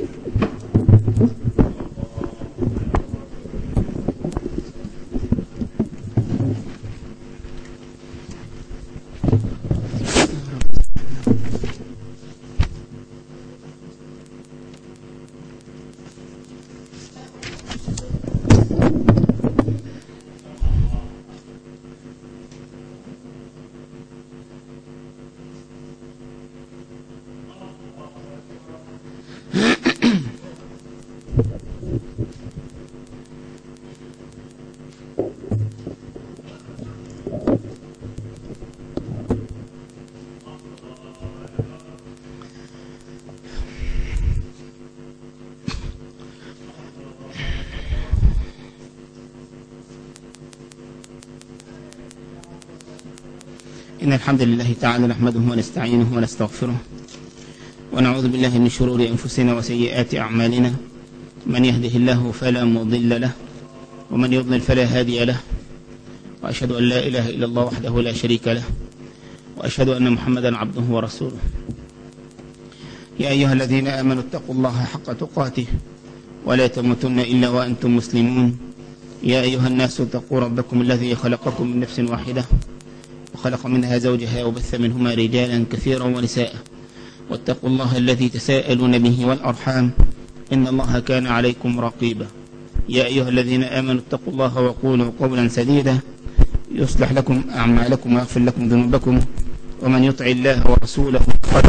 إن الحمد لله تعالى نحمده ونستعينه ونستغفره ونعوذ بالله من شرور أنفسنا وسيئات أعمالنا من يهده الله فلا مضل له ومن يضلل فلا هادي له وأشهد أن لا إله إلا الله وحده لا شريك له وأشهد أن محمدا عبده ورسوله يا أيها الذين آمنوا اتقوا الله حق تقاته ولا تموتن إلا وأنتم مسلمون يا أيها الناس اتقوا ربكم الذي خلقكم من نفس واحدة وخلق منها زوجها وبث منهما رجالا كثيرا ونساء واتقوا الله الذي تساءلون به والأرحام إن الله كان عليكم رقيبا يا أيها الذين آمنوا اتقوا الله وقولوا قولا سديدا يصلح لكم أعمالكم ويغفر لكم ذنوبكم ومن يطع الله ورسوله فقد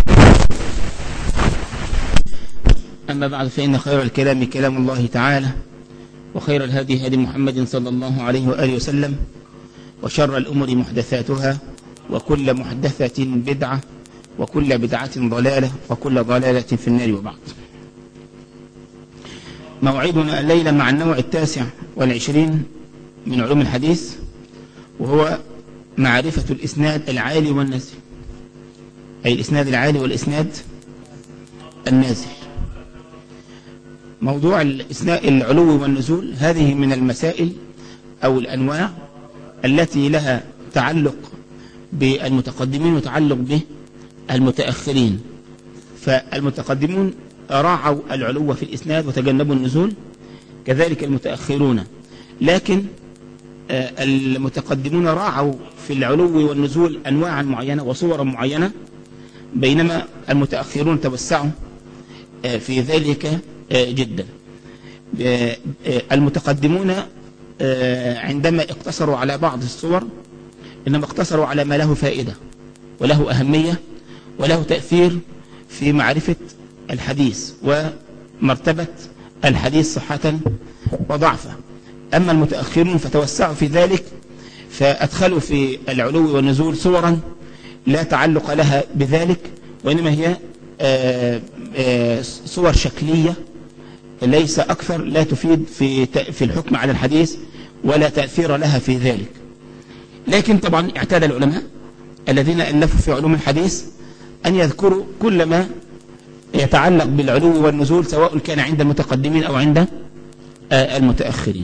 أما بعد فإن خير الكلام كلام الله تعالى وخير الهدي هدي محمد صلى الله عليه وآله وسلم وشر الأمور محدثاتها وكل محدثة بدعة وكل بدعة ضلالة وكل ضلالة في النار وبعد موعدنا الليلة مع النوع التاسع والعشرين من علوم الحديث وهو معرفة الإسناد العالي والنازل أي الإسناد العالي والإسناد النازل موضوع الإسناد العلو والنزول هذه من المسائل أو الأنواع التي لها تعلق بالمتقدمين وتعلق بالمتأخرين فالمتقدمون راعوا العلو في الإسناد وتجنبوا النزول كذلك المتأخرون لكن المتقدمون راعوا في العلو والنزول أنواعا معينة وصورا معينة بينما المتأخرون توسعوا في ذلك جدا المتقدمون عندما اقتصروا على بعض الصور إنما اقتصروا على ما له فائدة وله أهمية وله تأثير في معرفة الحديث ومرتبة الحديث صحة وضعفا أما المتأخرون فتوسعوا في ذلك فأدخلوا في العلو والنزول صورا لا تعلق لها بذلك وإنما هي صور شكلية ليس أكثر لا تفيد في في الحكم على الحديث ولا تأثير لها في ذلك لكن طبعا اعتاد العلماء الذين ألفوا في علوم الحديث أن يذكروا كل ما يتعلق بالعلو والنزول سواء كان عند المتقدمين أو عند المتأخرين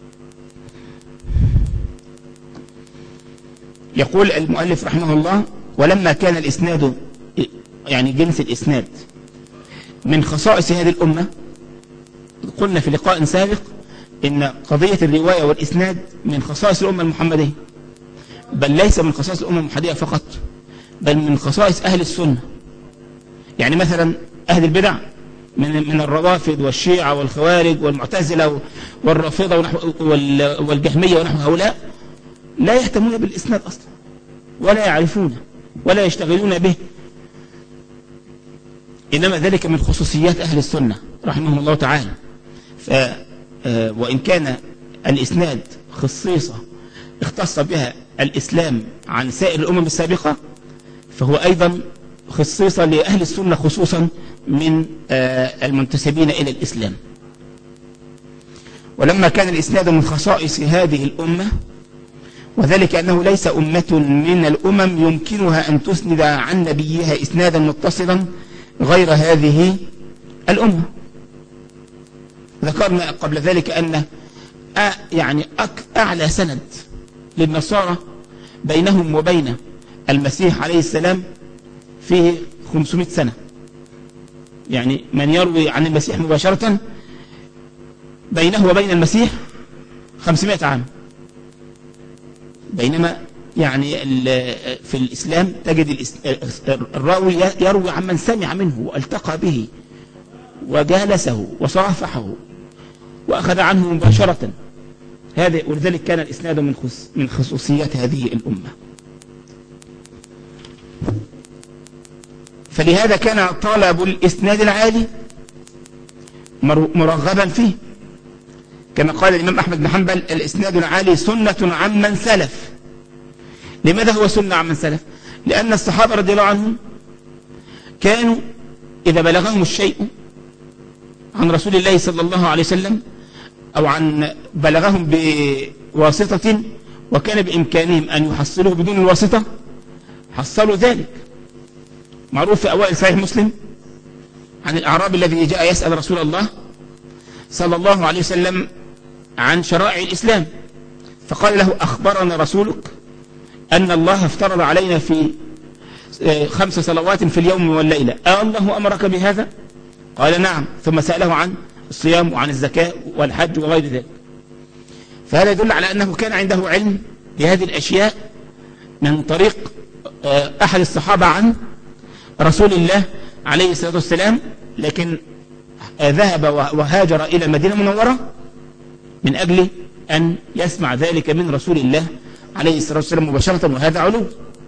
يقول المؤلف رحمه الله ولما كان الإسناد يعني جنس الإسناد من خصائص هذه الأمة قلنا في لقاء سابق إن قضية الرواية والإسناد من خصائص الأمة المحمدية بل ليس من خصائص الأمة المحمدية فقط بل من خصائص أهل السنة يعني مثلا أهل البدع من من الروافض والشيعة والخوارج والمعتزلة والرافضة والجهمية ونحو هؤلاء لا يهتمون بالإسناد أصلا ولا يعرفونه ولا يشتغلون به إنما ذلك من خصوصيات أهل السنة رحمهم الله تعالى ف وإن كان الإسناد خصيصة اختص بها الإسلام عن سائر الأمم السابقة فهو أيضا خصيصة لأهل السنة خصوصا من المنتسبين إلى الإسلام ولما كان الإسناد من خصائص هذه الأمة وذلك أنه ليس أمة من الأمم يمكنها أن تسند عن نبيها إسنادا متصلا غير هذه الأمة ذكرنا قبل ذلك أن يعني أعلى سند للنصارى بينهم وبين المسيح عليه السلام فيه 500 سنة يعني من يروي عن المسيح مباشرة بينه وبين المسيح 500 عام بينما يعني في الإسلام تجد الراوي يروي عمن سمع منه والتقى به وجالسه وصافحه وأخذ عنه مباشرة هذا ولذلك كان الإسناد من من خصوصيات هذه الأمة فلهذا كان طلب الإسناد العالي مرغبا فيه كما قال الإمام أحمد بن حنبل الإسناد العالي سنة عمن سلف لماذا هو سنة عمن سلف لأن الصحابة رضي الله عنهم كانوا إذا بلغهم الشيء عن رسول الله صلى الله عليه وسلم أو عن بلغهم بواسطة وكان بإمكانهم أن يحصلوه بدون الواسطة حصلوا ذلك معروف في أوائل صحيح مسلم عن الأعرابي الذي جاء يسأل رسول الله صلى الله عليه وسلم عن شرائع الإسلام فقال له أخبرنا رسولك أن الله افترض علينا في آه، خمس صلوات في اليوم والليلة أه الله أمرك بهذا قال نعم ثم سأله عن الصيام وعن الزكاة والحج وغير ذلك فهذا يدل على أنه كان عنده علم بهذه الأشياء من طريق آه، أحد الصحابة عن رسول الله عليه الصلاة والسلام لكن ذهب وهاجر إلى المدينة المنورة من أجل أن يسمع ذلك من رسول الله عليه الصلاة والسلام مباشرة وهذا علو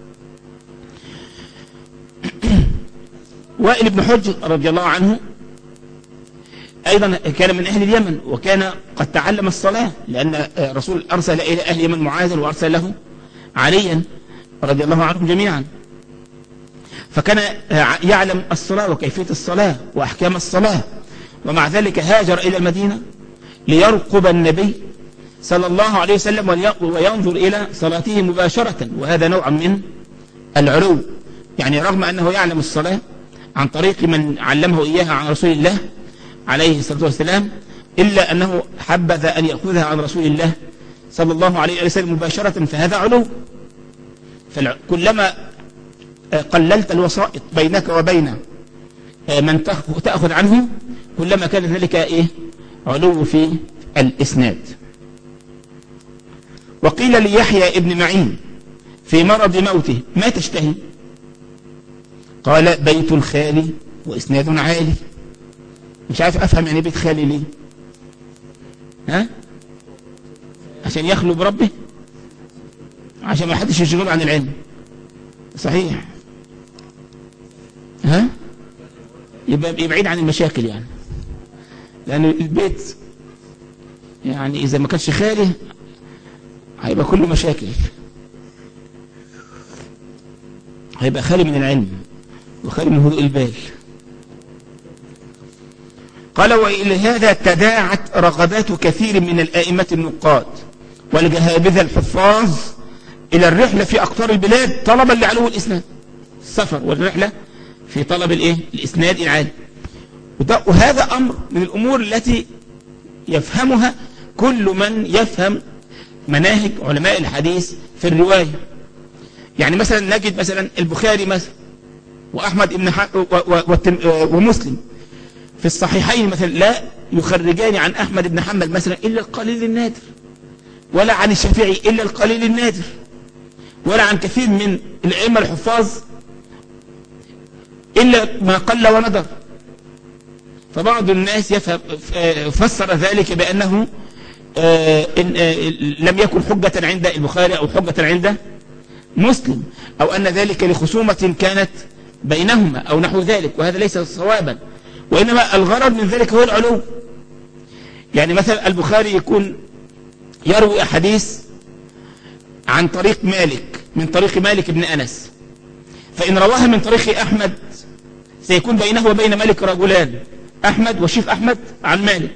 وائل بن حج رضي الله عنه أيضا كان من أهل اليمن وكان قد تعلم الصلاة لأن رسول أرسل إلى أهل اليمن معاذ وأرسل له عليا رضي الله عنهم جميعا فكان يعلم الصلاة وكيفية الصلاة وأحكام الصلاة ومع ذلك هاجر إلى المدينة ليرقب النبي صلى الله عليه وسلم وينظر إلى صلاته مباشرة وهذا نوع من العلو يعني رغم أنه يعلم الصلاة عن طريق من علمه إياها عن رسول الله عليه الصلاة والسلام إلا أنه حبذ أن يأخذها عن رسول الله صلى الله عليه وسلم مباشرة فهذا علو فكلما قللت الوسائط بينك وبين من تأخذ عنه كلما كان ذلك إيه علو في الإسناد وقيل ليحيى ابن معين في مرض موته ما تشتهي قال بيت الخالي وإسناد عالي مش عارف أفهم يعني بيت خالي ليه ها عشان يخلو بربه عشان ما حدش يشغله عن العلم صحيح ها يبقى بعيد عن المشاكل يعني لأن البيت يعني إذا ما كانش خالي هيبقى كله مشاكل هيبقى خالي من العلم وخالي من هدوء البال قال وإلى هذا تداعت رغبات كثير من الآئمة النقاد والجهابذة الحفاظ إلى الرحلة في أقطار البلاد طلبا لعلو الإسناد السفر والرحلة في طلب الإيه؟ الإسناد العالي وهذا أمر من الأمور التي يفهمها كل من يفهم مناهج علماء الحديث في الرواية يعني مثلا نجد مثلا البخاري مثلا وأحمد بن ومسلم في الصحيحين مثلا لا يخرجان عن أحمد بن حنبل مثلا إلا القليل النادر ولا عن الشافعي إلا القليل النادر ولا عن كثير من الأئمة الحفاظ إلا ما قل وندر فبعض الناس يفهم فسر ذلك بأنه آه، إن آه، لم يكن حجة عند البخاري أو حجة عند مسلم أو أن ذلك لخصومة كانت بينهما أو نحو ذلك وهذا ليس صوابا وإنما الغرض من ذلك هو العلو يعني مثلا البخاري يكون يروي أحاديث عن طريق مالك من طريق مالك بن أنس فإن رواها من طريق أحمد سيكون بينه وبين مالك رجلان أحمد وشيف أحمد عن مالك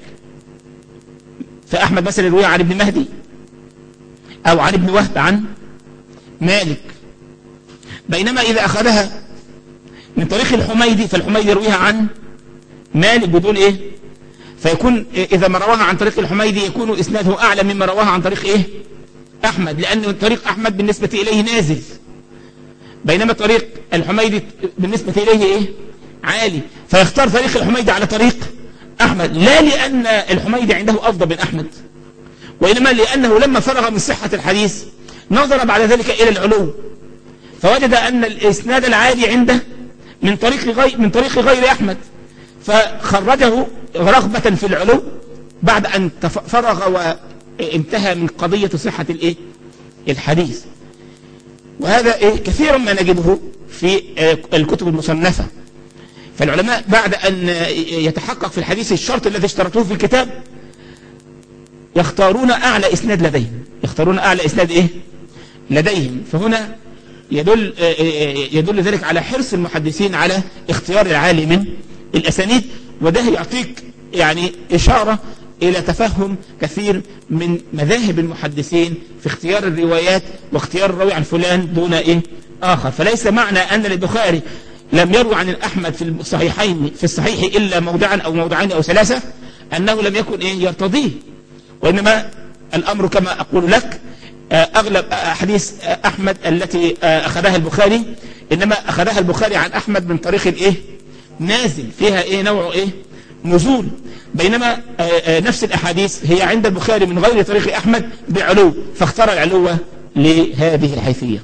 فأحمد مثلا يروي عن ابن مهدي أو عن ابن وهب عن مالك بينما إذا أخذها من طريق الحميدي فالحميدي يرويها عن مالك بدون إيه فيكون إذا ما رواها عن طريق الحميدي يكون إسناده أعلى مما رواها عن طريق إيه أحمد لأن طريق أحمد بالنسبة إليه نازل بينما طريق الحميدي بالنسبة إليه إيه عالي فيختار طريق الحميدي على طريق أحمد لا لأن الحميدي عنده أفضل من أحمد وإنما لأنه لما فرغ من صحة الحديث نظر بعد ذلك إلى العلو فوجد أن الإسناد العالي عنده من طريق غير, من طريق غير أحمد فخرجه رغبة في العلو بعد أن فرغ وانتهى من قضية صحة الإيه؟ الحديث وهذا إيه؟ كثيرا ما نجده في آه، الكتب المصنفة فالعلماء بعد أن يتحقق في الحديث الشرط الذي اشترطوه في الكتاب يختارون أعلى إسناد لديهم يختارون أعلى إسناد إيه لديهم فهنا يدل, آه، آه، يدل ذلك على حرص المحدثين على اختيار العالي من الأسانيد وده يعطيك يعني إشارة إلى تفهم كثير من مذاهب المحدثين في اختيار الروايات واختيار الراوي عن فلان دون إيه آخر فليس معنى أن البخاري لم يروي عن الأحمد في الصحيحين في الصحيح إلا موضعا أو موضعين أو ثلاثة أنه لم يكن إيه يرتضيه وإنما الأمر كما أقول لك آه، أغلب أحاديث أحمد التي آه، أخذها البخاري إنما أخذها البخاري عن أحمد من طريق الإيه نازل فيها إيه نوع إيه نزول بينما آه، نفس الأحاديث هي عند البخاري من غير طريق أحمد بعلو فاختار العلو لهذه الحيثية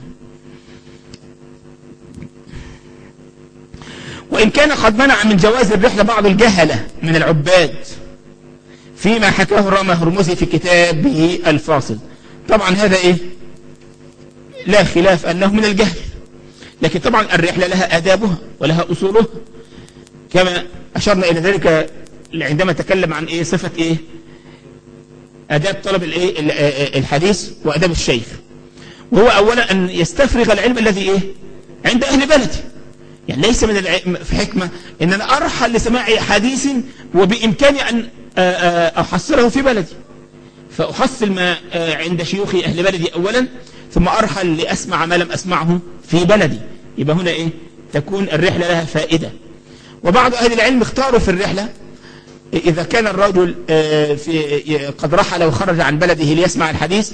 وإن كان قد منع من جواز الرحلة بعض الجهلة من العباد فيما حكاه رامى هرمزي في كتابه الفاصل طبعا هذا إيه لا خلاف أنه من الجهل لكن طبعا الرحلة لها آدابها ولها أصولها كما أشرنا إلى ذلك عندما تكلم عن إيه صفة إيه أداب طلب الإيه الحديث وأداب الشيخ وهو أولا أن يستفرغ العلم الذي إيه عند أهل بلده يعني ليس من في حكمة ان انا ارحل لسماع حديث وبامكاني ان احصله في بلدي فاحصل ما عند شيوخي اهل بلدي اولا ثم ارحل لاسمع ما لم اسمعه في بلدي يبقى هنا ايه تكون الرحلة لها فائدة وبعض اهل العلم اختاروا في الرحلة اذا كان الرجل في قد رحل وخرج عن بلده ليسمع الحديث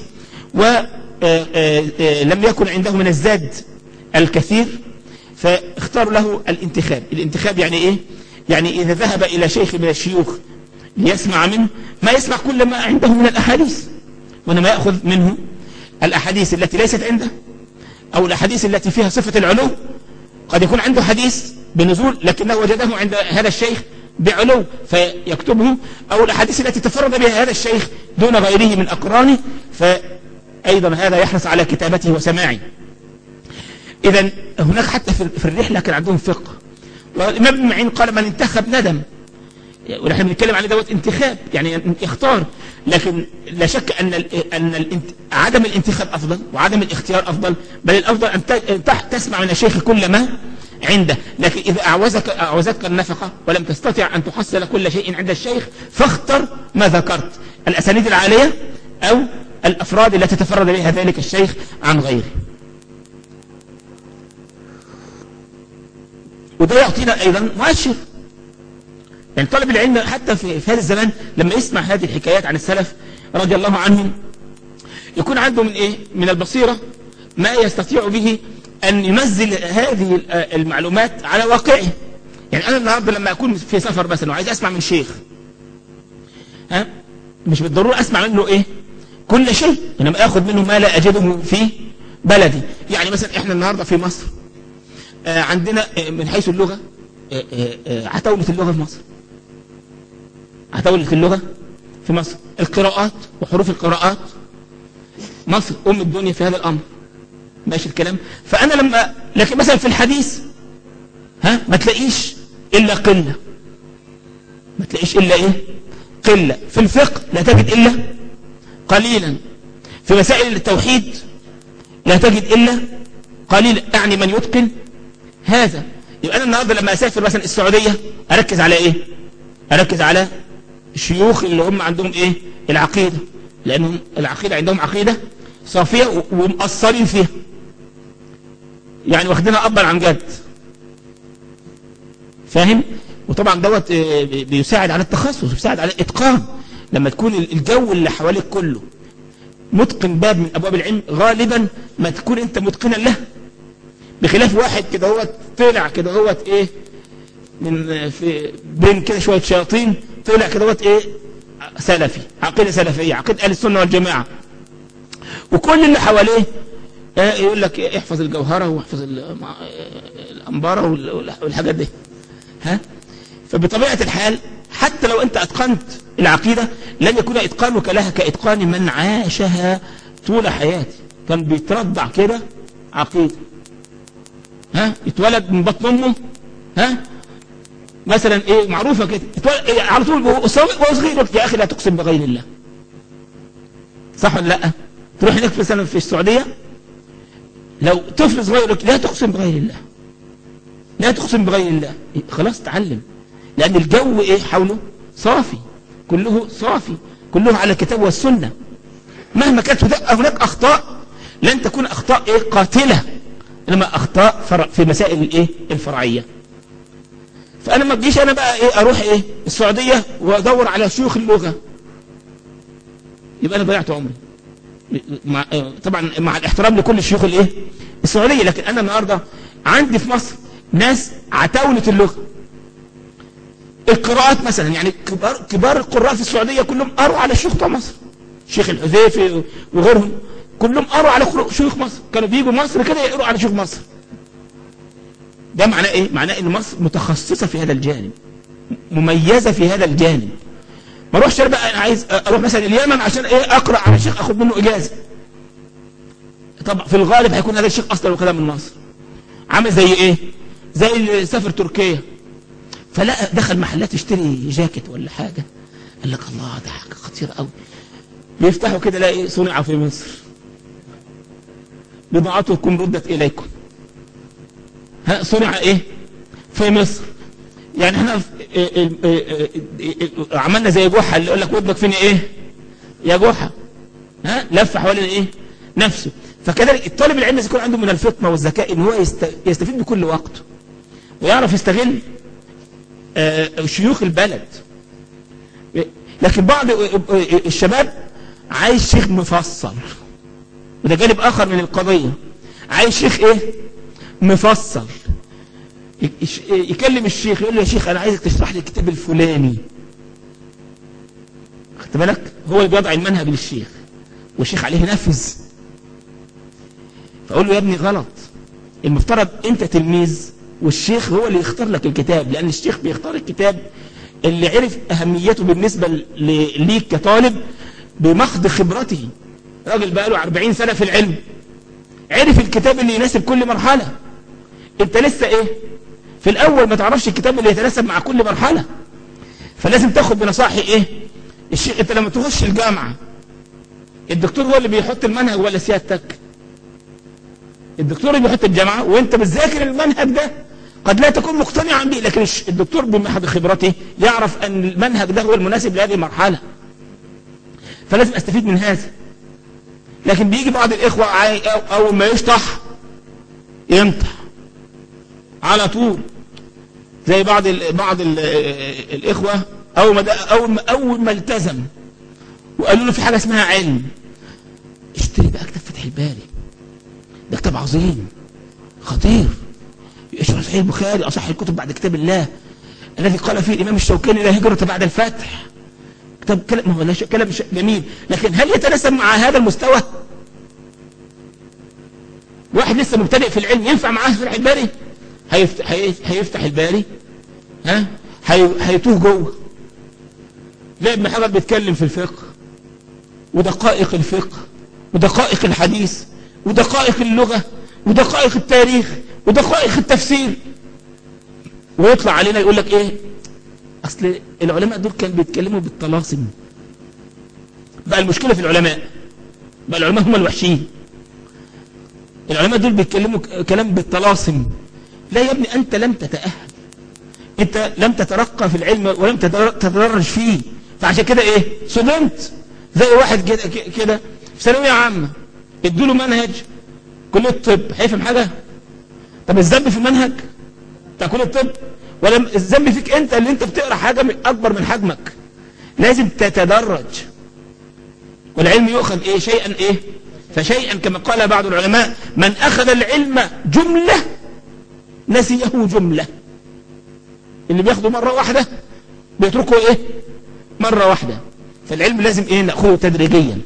ولم يكن عنده من الزاد الكثير فاختاروا له الانتخاب الانتخاب يعني ايه يعني اذا ذهب الى شيخ من الشيوخ ليسمع منه ما يسمع كل ما عنده من الاحاديث وانما ياخذ منه الاحاديث التي ليست عنده او الاحاديث التي فيها صفه العلو قد يكون عنده حديث بنزول لكنه وجده عند هذا الشيخ بعلو فيكتبه او الاحاديث التي تفرد بها هذا الشيخ دون غيره من اقرانه فايضا هذا يحرص على كتابته وسماعه إذا هناك حتى في الرحلة كان عندهم فقه والإمام ابن معين قال من انتخب ندم ونحن بنتكلم عليه دوت انتخاب يعني يختار لكن لا شك أن أن عدم الانتخاب أفضل وعدم الاختيار أفضل بل الأفضل أن تسمع من الشيخ كل ما عنده لكن إذا أعوزك, أعوزتك النفقة ولم تستطع أن تحصل كل شيء عند الشيخ فاختر ما ذكرت الأسانيد العالية أو الأفراد التي تفرد بها ذلك الشيخ عن غيره وده يعطينا أيضا مؤشر يعني طالب العلم حتى في, في هذا الزمان لما يسمع هذه الحكايات عن السلف رضي الله عنهم يكون عنده من إيه من البصيرة ما يستطيع به أن ينزل هذه المعلومات على واقعه يعني أنا النهاردة لما أكون في سفر مثلا وعايز أسمع من شيخ ها مش بالضرورة أسمع منه إيه كل شيء إنما أخذ منه ما لا أجده في بلدي يعني مثلا إحنا النهاردة في مصر آه، عندنا آه، من حيث اللغة آه، عتاولة اللغة في مصر عتاولة اللغة في مصر القراءات وحروف القراءات مصر أم الدنيا في هذا الأمر ماشي الكلام فأنا لما لكن مثلا في الحديث ها ما تلاقيش إلا قلة ما تلاقيش إلا إيه قلة في الفقه لا تجد إلا قليلا في مسائل التوحيد لا تجد إلا قليلا يعني من يتقن هذا يبقى أنا النهاردة لما أسافر مثلا السعودية أركز على إيه أركز على الشيوخ اللي هم عندهم إيه العقيدة لأنهم العقيدة عندهم عقيدة صافية ومقصرين فيها يعني واخدينها أبا عن جد فاهم وطبعا دوت آه، بيساعد على التخصص بيساعد على الإتقان لما تكون الجو اللي حواليك كله متقن باب من أبواب العلم غالبا ما تكون أنت متقنا له بخلاف واحد كده هو طلع كده هو ايه من في بين كده شويه شياطين طلع كده وقت ايه سلفي عقيده سلفيه عقيده اهل السنه والجماعه وكل اللي حواليه آه، يقول لك إيه، احفظ الجوهره واحفظ ال- مع- آه، الانباره وال- والحاجات دي ها فبطبيعه الحال حتى لو انت اتقنت العقيده لن يكون اتقانك لها كاتقان من عاشها طول حياته كان بيترضع كده عقيده ها يتولد من بطن امه ها مثلا ايه معروفه كده يتولد إيه على طول وهو صغير وهو صغير يقول لك يا اخي لا تقسم بغير الله صح ولا لا تروح هناك مثلا في السعوديه لو طفل صغير يقول لك لا تقسم بغير الله لا تقسم بغير الله إيه، خلاص تعلم لان الجو ايه حوله صافي كله صافي كله على الكتاب والسنه مهما كانت هناك- هناك اخطاء لن تكون اخطاء ايه قاتله انما اخطاء فرع في مسائل الايه الفرعيه فانا ما تجيش انا بقى ايه اروح ايه السعوديه وادور على شيوخ اللغه يبقى انا ضيعت عمري مع آه، طبعا مع الاحترام لكل الشيوخ الايه السعوديه لكن انا النهارده عندي في مصر ناس عتاوله اللغه القراءات مثلا يعني كبار كبار القراء في السعوديه كلهم قروا على الشيوخ بتوع مصر الشيخ الحذيفي وغيرهم كلهم قروا على قرو- شيوخ مصر كانوا بيجوا مصر كده يقروا على شيوخ مصر ده معناه ايه معناه ان مصر متخصصه في هذا الجانب مميزه في هذا الجانب ما اروحش أنا بقى انا عايز اروح مثلا اليمن عشان ايه اقرا على شيخ اخد منه اجازه طبعا في الغالب هيكون هذا الشيخ اصلا وكلام من مصر عامل زي ايه زي اللي سافر تركيا فلا دخل محلات يشتري جاكيت ولا حاجه قال لك الله ده حاجه خطيره قوي بيفتحوا كده لاقي صنع في مصر بضاعتكم ردت اليكم ها صنع ايه في مصر يعني احنا في- إيه- إيه- إيه- إيه- عملنا زي جحا اللي يقول لك ودنك فين ايه يا جحا ها لف حوالين ايه نفسه فكذلك الطالب العلم لازم يكون عنده من الفطنه والذكاء ان هو يست- يستفيد بكل وقته ويعرف يستغل آه، شيوخ البلد لكن بعض الشباب عايز شيخ مفصل وده جانب اخر من القضيه عايز شيخ ايه مفصل يش- يكلم الشيخ يقول له يا شيخ انا عايزك تشرح لي الكتاب الفلاني خدت بالك هو اللي بيضع المنهج للشيخ والشيخ عليه ينفذ فاقول له يا ابني غلط المفترض انت تلميذ والشيخ هو اللي يختار لك الكتاب لان الشيخ بيختار الكتاب اللي عرف اهميته بالنسبه ل- ليك كطالب بمحض خبرته راجل بقى له 40 سنه في العلم عرف الكتاب اللي يناسب كل مرحله انت لسه ايه في الاول ما تعرفش الكتاب اللي يتناسب مع كل مرحله فلازم تاخد بنصائح ايه الشيخ انت لما تخش الجامعه الدكتور هو اللي بيحط المنهج ولا سيادتك الدكتور اللي بيحط الجامعه وانت بتذاكر المنهج ده قد لا تكون مقتنعا به لكن الش- الدكتور بمحض خبرته يعرف ان المنهج ده هو المناسب لهذه المرحله فلازم استفيد من هذا لكن بيجي بعض الاخوه عاي- أو- اول ما يشطح ينطح على طول زي بعض ال بعض ال الاخوه اول ما ده- اول ما اول ما التزم وقالوا له في حاجه اسمها علم اشتري بقى كتاب فتح الباري ده كتاب عظيم خطير يشرح صحيح البخاري اصح الكتب بعد كتاب الله الذي قال فيه الامام الشوكاني لا هجره بعد الفتح كتاب كلام ما هو لا شك- كلام ش- جميل لكن هل يتناسب مع هذا المستوى واحد لسه مبتدئ في العلم ينفع معاه فتح الباري هيفتح, هيفتح الباري ها هي- هيتوه جوه لا ابن حجر بيتكلم في الفقه ودقائق الفقه ودقائق الحديث ودقائق اللغة ودقائق التاريخ ودقائق التفسير ويطلع علينا يقول لك ايه اصل العلماء دول كانوا بيتكلموا بالطلاسم بقى المشكلة في العلماء بقى العلماء هم الوحشين العلماء دول بيتكلموا ك- كلام بالطلاسم لا يا ابني انت لم تتأهل انت لم تترقى في العلم ولم تتدر- تتدرج فيه فعشان كده ايه صدمت زي واحد كده ك- كده في ثانويه عامه ادوا له منهج كليه الطب هيفهم حاجه طب الذنب في المنهج بتاع كليه الطب ولا الذنب فيك انت اللي انت بتقرا حاجه من اكبر من حجمك لازم تتدرج والعلم يؤخذ ايه شيئا ايه فشيئا كما قال بعض العلماء من اخذ العلم جمله نسيه جمله اللي بياخده مرة واحدة بيتركه ايه مرة واحدة فالعلم لازم ايه نأخذه تدريجيا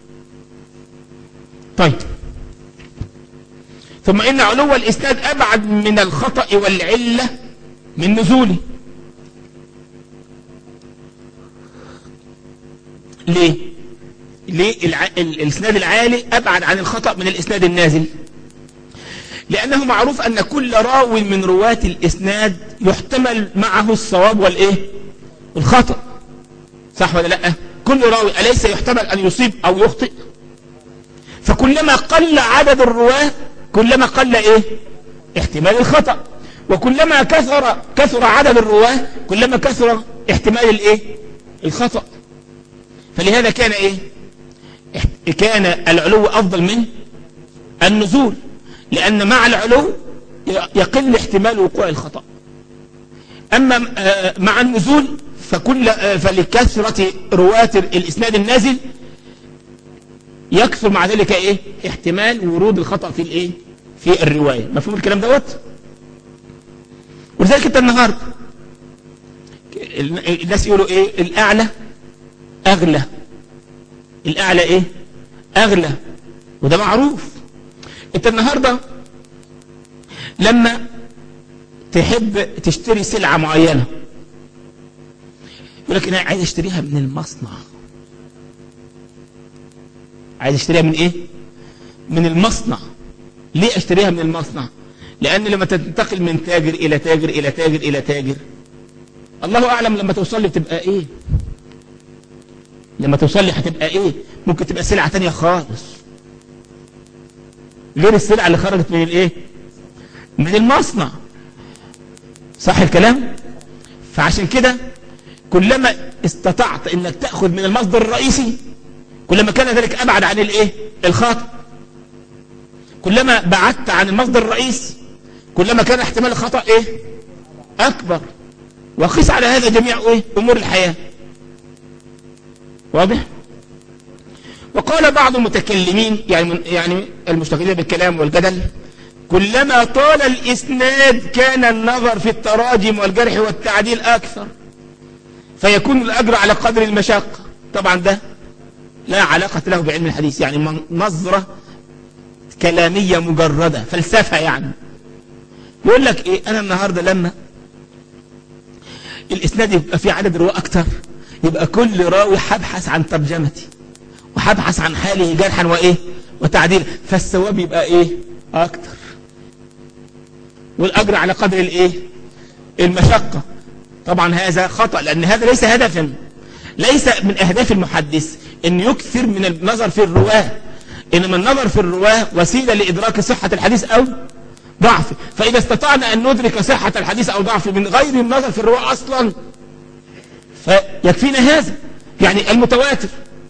طيب ثم إن علو الإسناد أبعد من الخطأ والعلة من نزوله ليه ليه الع... الإسناد العالي أبعد عن الخطأ من الإسناد النازل لأنه معروف أن كل راو من رواة الإسناد يحتمل معه الصواب والإيه الخطأ صح ولا لا كل راوي أليس يحتمل أن يصيب أو يخطئ فكلما قل عدد الرواه كلما قل إيه احتمال الخطأ وكلما كثر كثر عدد الرواه كلما كثر احتمال الإيه الخطأ فلهذا كان إيه كان العلو أفضل من النزول لأن مع العلو يقل احتمال وقوع الخطأ أما مع النزول فكل فلكثرة رواة الإسناد النازل يكثر مع ذلك إيه احتمال ورود الخطأ في الإيه في الرواية مفهوم الكلام دوت ولذلك انت النهاردة الناس يقولوا ايه الاعلى اغلى الاعلى ايه اغلى وده معروف انت النهاردة لما تحب تشتري سلعة معينة يقول لك انا عايز اشتريها من المصنع عايز اشتريها من ايه من المصنع ليه اشتريها من المصنع لان لما تنتقل من تاجر الى تاجر الى تاجر الى تاجر الله اعلم لما توصل لي بتبقى ايه لما توصل لي هتبقى ايه ممكن تبقى سلعة تانية خالص غير السلعة اللي خرجت من الايه من المصنع صح الكلام فعشان كده كلما استطعت انك تأخذ من المصدر الرئيسي كلما كان ذلك ابعد عن الايه الخطأ كلما بعدت عن المصدر الرئيسي كلما كان احتمال الخطأ ايه اكبر وقيس على هذا جميع ايه امور الحياة واضح وقال بعض المتكلمين يعني يعني المشتغلين بالكلام والجدل كلما طال الاسناد كان النظر في التراجم والجرح والتعديل اكثر فيكون الاجر على قدر المشقة طبعا ده لا علاقة له بعلم الحديث يعني نظرة كلامية مجردة فلسفة يعني يقول لك ايه انا النهاردة لما الاسناد يبقى فيه عدد رواة اكتر يبقى كل راوي حبحث عن ترجمتي وحبحث عن حاله جرحا وايه وتعديل فالثواب يبقى ايه اكتر والاجر على قدر الايه المشقة طبعا هذا خطأ لان هذا ليس هدفا ليس من اهداف المحدث ان يكثر من النظر في الرواه انما النظر في الرواه وسيلة لادراك صحة الحديث او ضعفه فاذا استطعنا ان ندرك صحة الحديث او ضعفه من غير النظر في الرواه اصلا فيكفينا هذا يعني المتواتر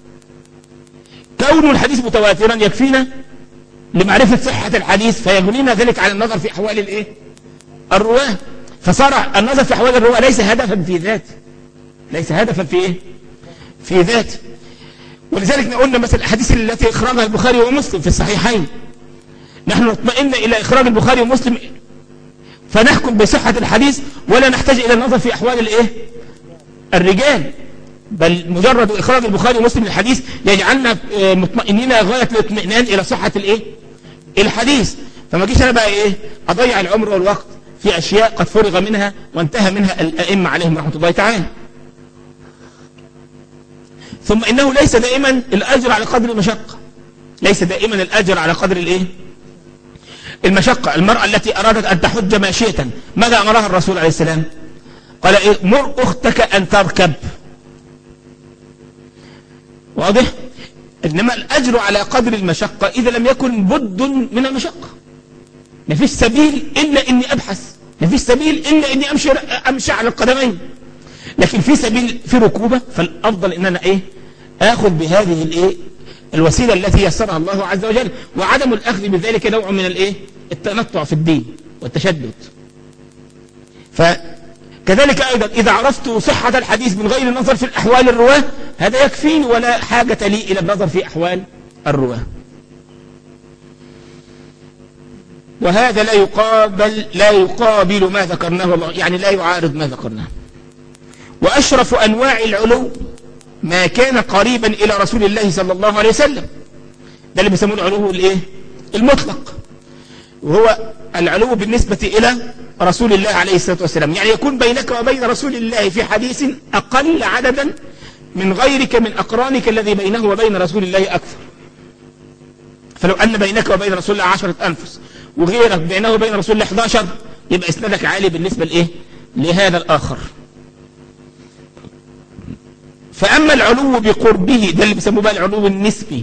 كون الحديث متواترا يكفينا لمعرفة صحة الحديث فيغنينا ذلك عن النظر في احوال الايه الرواه فصار النظر في احوال الرواه ليس هدفا في ذاته ليس هدفا في ايه في ذاته ولذلك قلنا مثلا الأحاديث التي إخراجها البخاري ومسلم في الصحيحين نحن نطمئن إلى إخراج البخاري ومسلم فنحكم بصحة الحديث ولا نحتاج إلى النظر في أحوال الإيه الرجال بل مجرد إخراج البخاري ومسلم الحديث يجعلنا مطمئنين غاية الاطمئنان إلى صحة الإيه الحديث فما جيش أنا بقى إيه أضيع العمر والوقت في أشياء قد فرغ منها وانتهى منها الأئمة عليهم رحمة الله تعالى ثم إنه ليس دائما الأجر على قدر المشقة ليس دائما الأجر على قدر الإيه المشقة المرأة التي أرادت أن تحج ماشية ماذا أمرها الرسول عليه السلام قال إيه مر أختك أن تركب واضح إنما الأجر على قدر المشقة إذا لم يكن بد من المشقة ما فيش سبيل إلا إني أبحث ما فيش سبيل إلا إني أمشي, أمشي على القدمين لكن في سبيل في ركوبة فالأفضل إن أنا إيه آخذ بهذه الإيه الوسيلة التي يسرها الله عز وجل وعدم الأخذ بذلك نوع من الإيه التنطع في الدين والتشدد فكذلك أيضا إذا عرفت صحة الحديث من غير النظر في الأحوال الرواه هذا يكفيني ولا حاجة لي إلى النظر في أحوال الرواه وهذا لا يقابل لا يقابل ما ذكرناه الله يعني لا يعارض ما ذكرناه وأشرف أنواع العلو ما كان قريبا إلى رسول الله صلى الله عليه وسلم ده اللي بيسموه العلو الايه المطلق وهو العلو بالنسبة إلى رسول الله عليه الصلاة والسلام يعني يكون بينك وبين رسول الله في حديث أقل عددا من غيرك من أقرانك الذي بينه وبين رسول الله أكثر فلو أن بينك وبين رسول الله عشرة أنفس وغيرك بينه وبين رسول الله 11 يبقى إسنادك عالي بالنسبة لإيه لهذا الآخر فأما العلو بقربه ده اللي بيسموه بقى العلو النسبي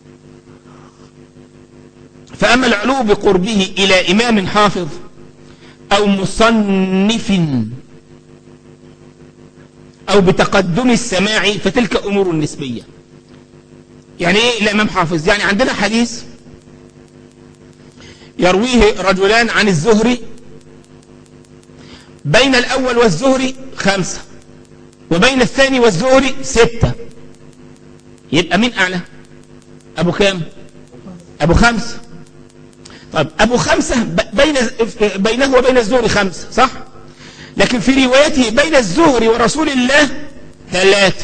فأما العلو بقربه إلى إمام حافظ أو مصنف أو بتقدم السماع فتلك أمور نسبية يعني إيه الإمام حافظ يعني عندنا حديث يرويه رجلان عن الزهري بين الأول والزهري خمسة وبين الثاني والزهري ستة يبقى مين أعلى أبو كام أبو خمسة طيب أبو خمسة بين بينه وبين الزهري خمسة صح لكن في روايته بين الزهري ورسول الله ثلاثة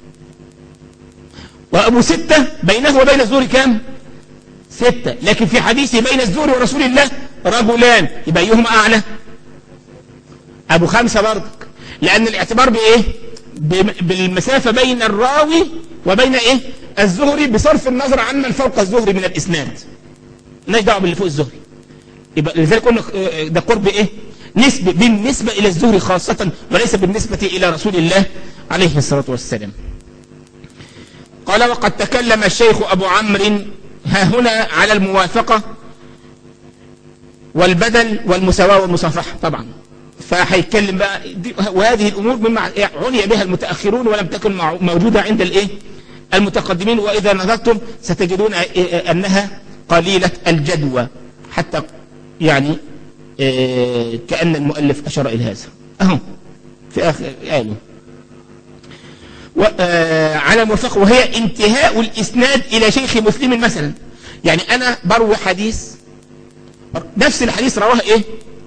وأبو ستة بينه وبين الزهري كام ستة لكن في حديثه بين الزهري ورسول الله رجلان يبقى أيهما أعلى أبو خمسة برضك لأن الاعتبار بإيه بالمسافة بين الراوي وبين إيه الزهري بصرف النظر عن من فوق الزهري من الإسناد مالناش دعوه باللي فوق الزهري يبقى لذلك قلنا ده قرب ايه نسبة بالنسبة الى الزهري خاصة وليس بالنسبة الى رسول الله عليه الصلاة والسلام قال وقد تكلم الشيخ ابو عمرو ها هنا على الموافقة والبدل والمساواة والمصافحة طبعا فهيتكلم بقى وهذه الامور مما عني بها المتأخرون ولم تكن موجودة عند الايه المتقدمين واذا نظرتم ستجدون انها قليلة الجدوى حتى يعني آه كأن المؤلف أشار إلى هذا أهو في آخر آله آه على موفق وهي انتهاء الإسناد إلى شيخ مسلم مثلا يعني أنا بروي حديث نفس الحديث رواه إيه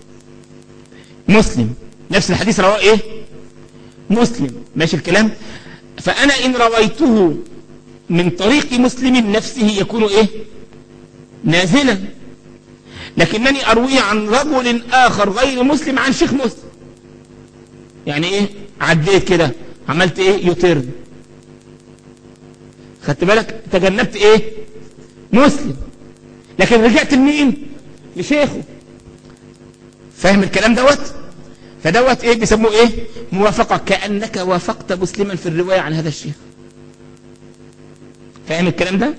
مسلم نفس الحديث رواه إيه مسلم ماشي الكلام فأنا إن رويته من طريق مسلم نفسه يكون إيه نازلا لكنني أرويه عن رجل آخر غير مسلم عن شيخ مسلم يعني إيه عديت كده عملت إيه يطرد خدت بالك تجنبت إيه مسلم لكن رجعت لمين لشيخه فاهم الكلام دوت فدوت ايه بيسموه ايه موافقة كأنك وافقت مسلما في الرواية عن هذا الشيخ فاهم الكلام ده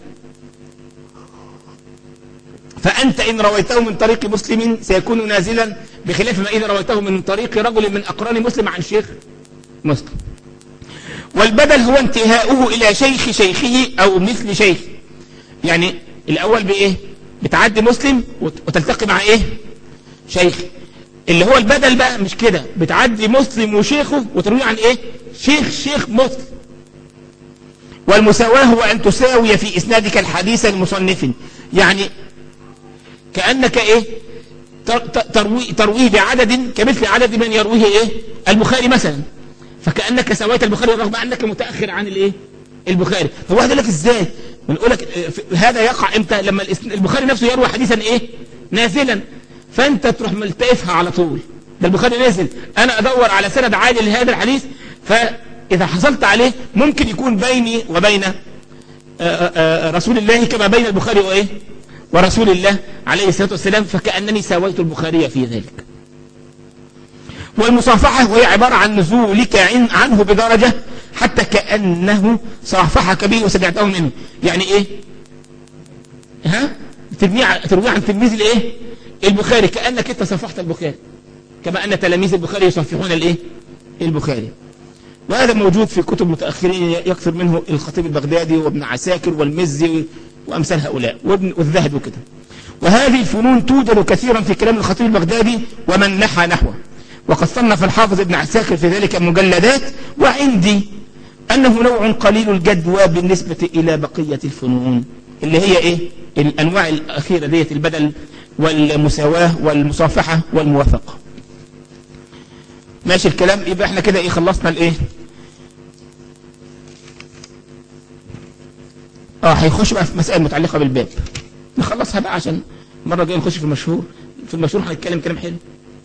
فأنت إن رويته من طريق مسلم سيكون نازلا بخلاف ما إذا رويته من طريق رجل من أقران مسلم عن شيخ مسلم والبدل هو انتهاؤه إلى شيخ شيخه أو مثل شيخ يعني الأول بإيه بتعدي مسلم وتلتقي مع إيه شيخ اللي هو البدل بقى مش كده بتعدي مسلم وشيخه وتروي عن إيه شيخ شيخ مسلم والمساواة هو أن تساوي في إسنادك الحديث المصنف يعني كأنك إيه تروي ترويه بعدد كمثل عدد من يرويه إيه البخاري مثلا فكأنك سويت البخاري رغم أنك متأخر عن الإيه البخاري فواحد يقول لك إزاي بنقول لك هذا يقع إمتى لما البخاري نفسه يروي حديثا إيه نازلا فأنت تروح ملتئفها على طول ده البخاري نازل أنا أدور على سند عالي لهذا الحديث فإذا حصلت عليه ممكن يكون بيني وبين رسول الله كما بين البخاري وإيه ورسول الله عليه الصلاة والسلام فكأنني ساويت البخاري في ذلك والمصافحة وهي عبارة عن نزولك عنه بدرجة حتى كأنه صافحك به وسمعته منه يعني ايه ها تروي عن تلميذ الايه البخاري كأنك انت صافحت البخاري كما أن تلاميذ البخاري يصفحون الايه البخاري وهذا موجود في كتب متأخرين يكثر منه الخطيب البغدادي وابن عساكر والمزي وأمثال هؤلاء والذهب وكده وهذه الفنون توجد كثيرا في كلام الخطيب البغدادي ومن نحى نحوه وقد صنف الحافظ ابن عساكر في ذلك مجلدات وعندي أنه نوع قليل الجدوى بالنسبة إلى بقية الفنون اللي هي إيه الأنواع الأخيرة ديت البدل والمساواة والمصافحة والموافقة ماشي الكلام يبقى احنا كده ايه خلصنا الايه اه هيخش بقى في مسائل متعلقة بالباب نخلصها بقى عشان مرة جاية نخش في المشهور في المشهور هنتكلم كلام حلو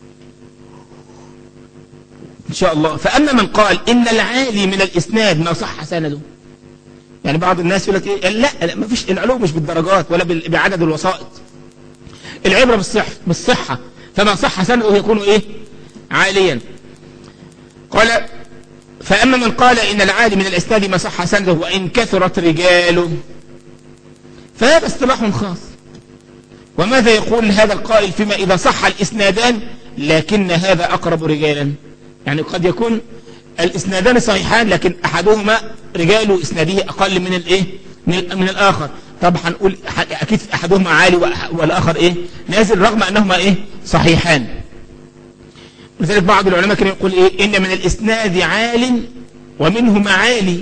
ان شاء الله فاما من قال ان العالي من الاسناد ما صح سنده يعني بعض الناس يقول لك ايه لا لا ما فيش العلو مش بالدرجات ولا بال- بعدد الوسائط العبره بالصح بالصحه فما صح سنده يكون ايه عاليا قال فاما من قال ان العالي من الاسناد ما صح سنده وان كثرت رجاله فهذا اصطلاح خاص وماذا يقول هذا القائل فيما اذا صح الاسنادان لكن هذا اقرب رجالا يعني قد يكون الاسنادان صحيحان لكن احدهما رجال اسناده اقل من الايه من, من الاخر طب هنقول ح- اكيد احدهما عالي وأح- والاخر ايه نازل رغم انهما ايه صحيحان لذلك بعض العلماء كانوا يقول ايه ان من الاسناد عال ومنه معالي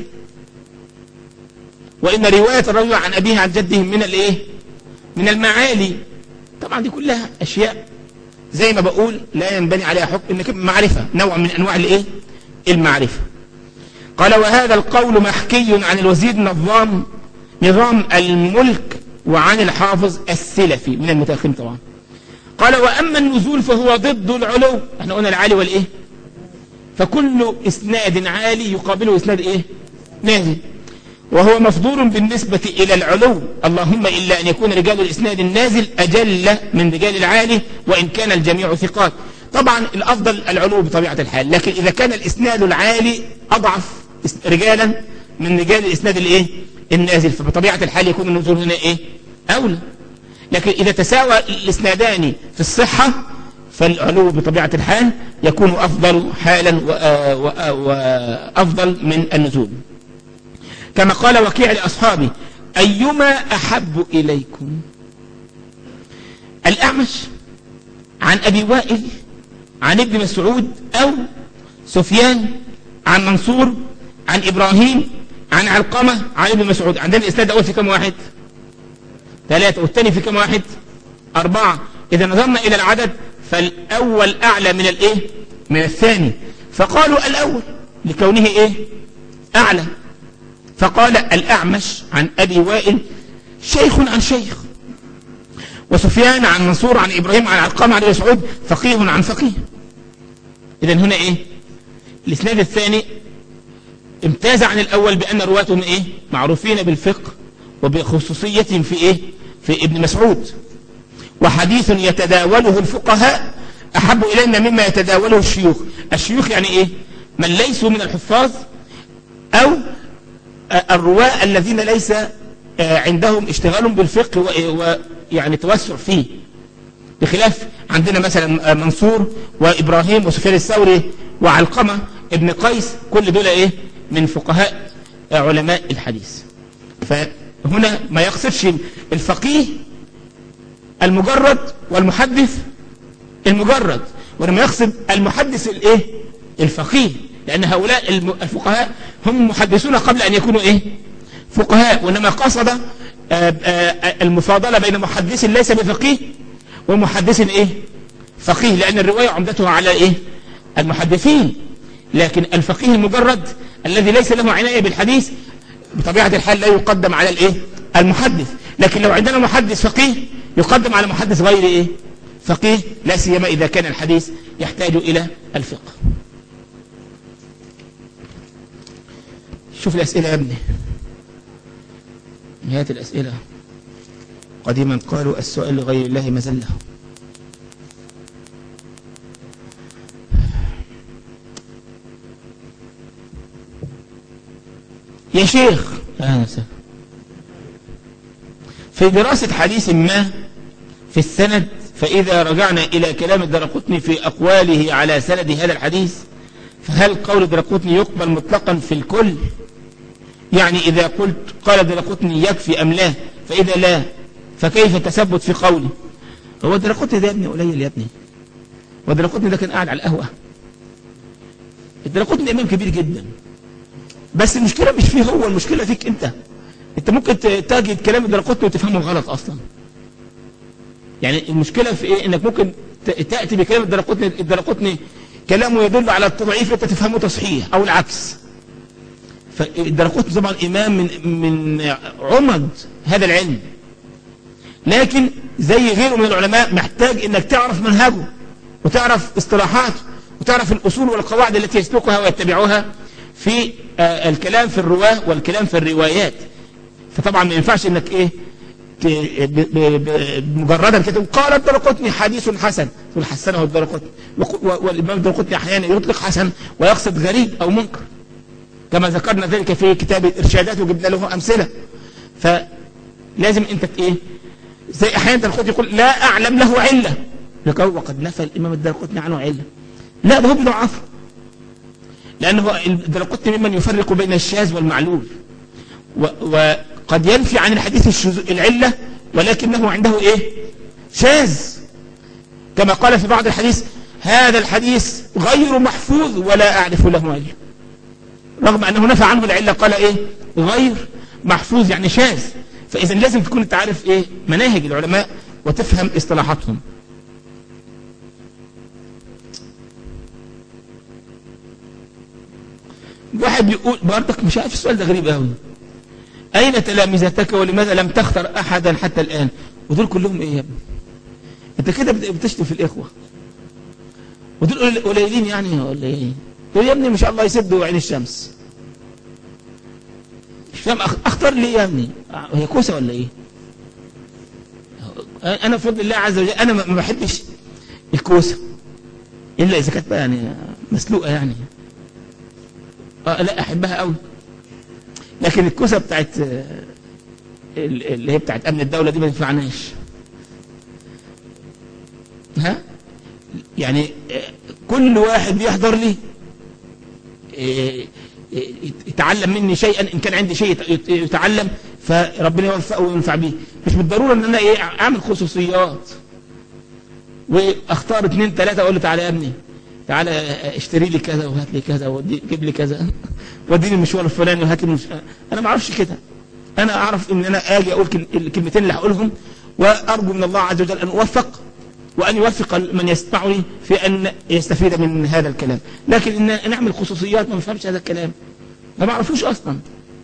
وان روايه الرجل عن ابيه عن جده من الايه من المعالي طبعا دي كلها اشياء زي ما بقول لا ينبني عليها حكم انك معرفة نوع من انواع الايه المعرفة قال وهذا القول محكي عن الوزير نظام نظام الملك وعن الحافظ السلفي من المتأخرين طبعا قال واما النزول فهو ضد العلو احنا قلنا العالي والايه فكل اسناد عالي يقابله اسناد ايه نازل وهو مفضول بالنسبة إلى العلو اللهم إلا أن يكون رجال الإسناد النازل أجل من رجال العالي وإن كان الجميع ثقات طبعا الأفضل العلو بطبيعة الحال لكن إذا كان الإسناد العالي أضعف رجالا من رجال الإسناد الإيه النازل فبطبيعة الحال يكون النزول هنا إيه أولى لكن إذا تساوى الإسنادان في الصحة فالعلو بطبيعة الحال يكون أفضل حالا وأ- وأ- وأفضل من النزول كما قال وكيع لأصحابه أيما أحب إليكم الأعمش عن أبي وائل عن ابن مسعود أو سفيان عن منصور عن إبراهيم عن علقمة عن ابن مسعود عندنا الإسناد الأول في كم واحد ثلاثة والثاني في كم واحد أربعة إذا نظرنا إلى العدد فالأول أعلى من الإيه من الثاني فقالوا الأول لكونه إيه أعلى فقال الأعمش عن أبي وائل شيخ عن شيخ وسفيان عن منصور عن إبراهيم عن علقمة عن ابن مسعود فقيه عن فقيه إذا هنا إيه الإسناد الثاني امتاز عن الأول بأن رواتهم إيه معروفين بالفقه وبخصوصية في إيه في ابن مسعود وحديث يتداوله الفقهاء أحب إلينا مما يتداوله الشيوخ الشيوخ يعني إيه من ليسوا من الحفاظ أو الرواة الذين ليس عندهم اشتغال بالفقه ويعني توسع فيه بخلاف عندنا مثلا منصور وإبراهيم وسفيان الثوري وعلقمة ابن قيس كل دول ايه من فقهاء علماء الحديث فهنا ما يقصدش الفقيه المجرد والمحدث المجرد وانما يقصد المحدث الايه الفقيه لان هؤلاء الفقهاء هم محدثون قبل ان يكونوا ايه فقهاء وانما قصد المفاضلة بين محدث ليس بفقيه ومحدث ايه فقيه لان الرواية عمدتها على ايه المحدثين لكن الفقيه المجرد الذي ليس له عناية بالحديث بطبيعة الحال لا يقدم على الايه المحدث لكن لو عندنا محدث فقيه يقدم على محدث غير ايه فقيه لا سيما اذا كان الحديث يحتاج الى الفقه شوف الاسئلة يا ابني هات الاسئلة قديما قالوا السؤال لغير الله مزله يا شيخ أهلا وسهلا في دراسة حديث ما في السند فإذا رجعنا إلى كلام الدرقطني في أقواله على سند هذا الحديث فهل قول الدرقطني يقبل مطلقا في الكل يعني إذا قلت قال الدرقطني يكفي أم لا فإذا لا فكيف تثبت في قولي هو الدرقطني ده يا ابني قليل يا ابني والدرقطني ده كان قاعد على القهوة الدرقطني إمام كبير جدا بس المشكلة مش فيه هو المشكلة فيك انت انت ممكن تجد كلام الدرقطني وتفهمه غلط اصلا يعني المشكلة في ايه انك ممكن ت- تأتي بكلام الدرقطني الدرقطني كلامه يدل على التضعيف انت تفهمه تصحيح او العكس فالدرقطني طبعا امام من من عمد هذا العلم لكن زي غيره من العلماء محتاج انك تعرف منهجه وتعرف اصطلاحاته وتعرف الاصول والقواعد التي يسلكها ويتبعها في آه، الكلام في الرواه والكلام في الروايات فطبعا ما ينفعش انك ايه ت- ب- ب- ب- مجردا كده قال الدرقطني حديث حسن تقول حسنه الدرقطني وق- و- والامام الدرقطني احيانا يطلق حسن ويقصد غريب او منكر كما ذكرنا ذلك في كتاب الارشادات وجبنا له امثله فلازم انت ت- ايه زي احيانا الدرقطني يقول لا اعلم له عله لك هو وقد نفى الامام الدرقطني عنه عله لا ده هو بيضعفه لانه الدرقطني ممن يفرق بين الشاذ والمعلول و- وقد ينفي عن الحديث الشذو- العلة ولكنه عنده ايه شاذ كما قال في بعض الحديث هذا الحديث غير محفوظ ولا أعرف له علة رغم أنه نفى عنه العلة قال ايه غير محفوظ يعني شاذ فإذا لازم تكون انت عارف ايه مناهج العلماء وتفهم اصطلاحاتهم واحد بيقول برضك مش عارف السؤال ده غريب قوي أين تلامذتك ولماذا لم تختر أحدا حتى الآن ودول كلهم إيه يا ابني أنت كده بت- بتشتم في الإخوة ودول قليل- قليلين يعني ولا إيه دول يا ابني ما شاء الله يسدوا عين الشمس مش فاهم أخ- أختار ليه يا ابني آه، هي كوسة ولا إيه أنا بفضل الله عز وجل أنا ما ما بحبش الكوسة إلا إذا كانت بقى يعني مسلوقة يعني آه لا أحبها قوي لكن الكوسه بتاعت آه، ال- اللي هي بتاعت امن الدوله دي ما تنفعناش ها يعني آه، كل واحد بيحضر لي آه، آه، يتعلم مني شيئا ان كان عندي شيء يت- يت- يتعلم فربنا يوفقه وينفع بيه مش بالضروره ان انا ايه اعمل خصوصيات واختار اثنين ثلاثه اقول له تعالى يا ابني تعالى اشتري لي كذا وهات لي كذا وجيب لي كذا وديني المشوار الفلاني وهات لي المشوار انا ما اعرفش كده انا اعرف ان انا اجي اقول كل- الكلمتين اللي هقولهم وارجو من الله عز وجل ان اوفق وان يوفق من يسمعني في ان يستفيد من هذا الكلام لكن ان نعمل خصوصيات ما بفهمش هذا الكلام ما بعرفوش اصلا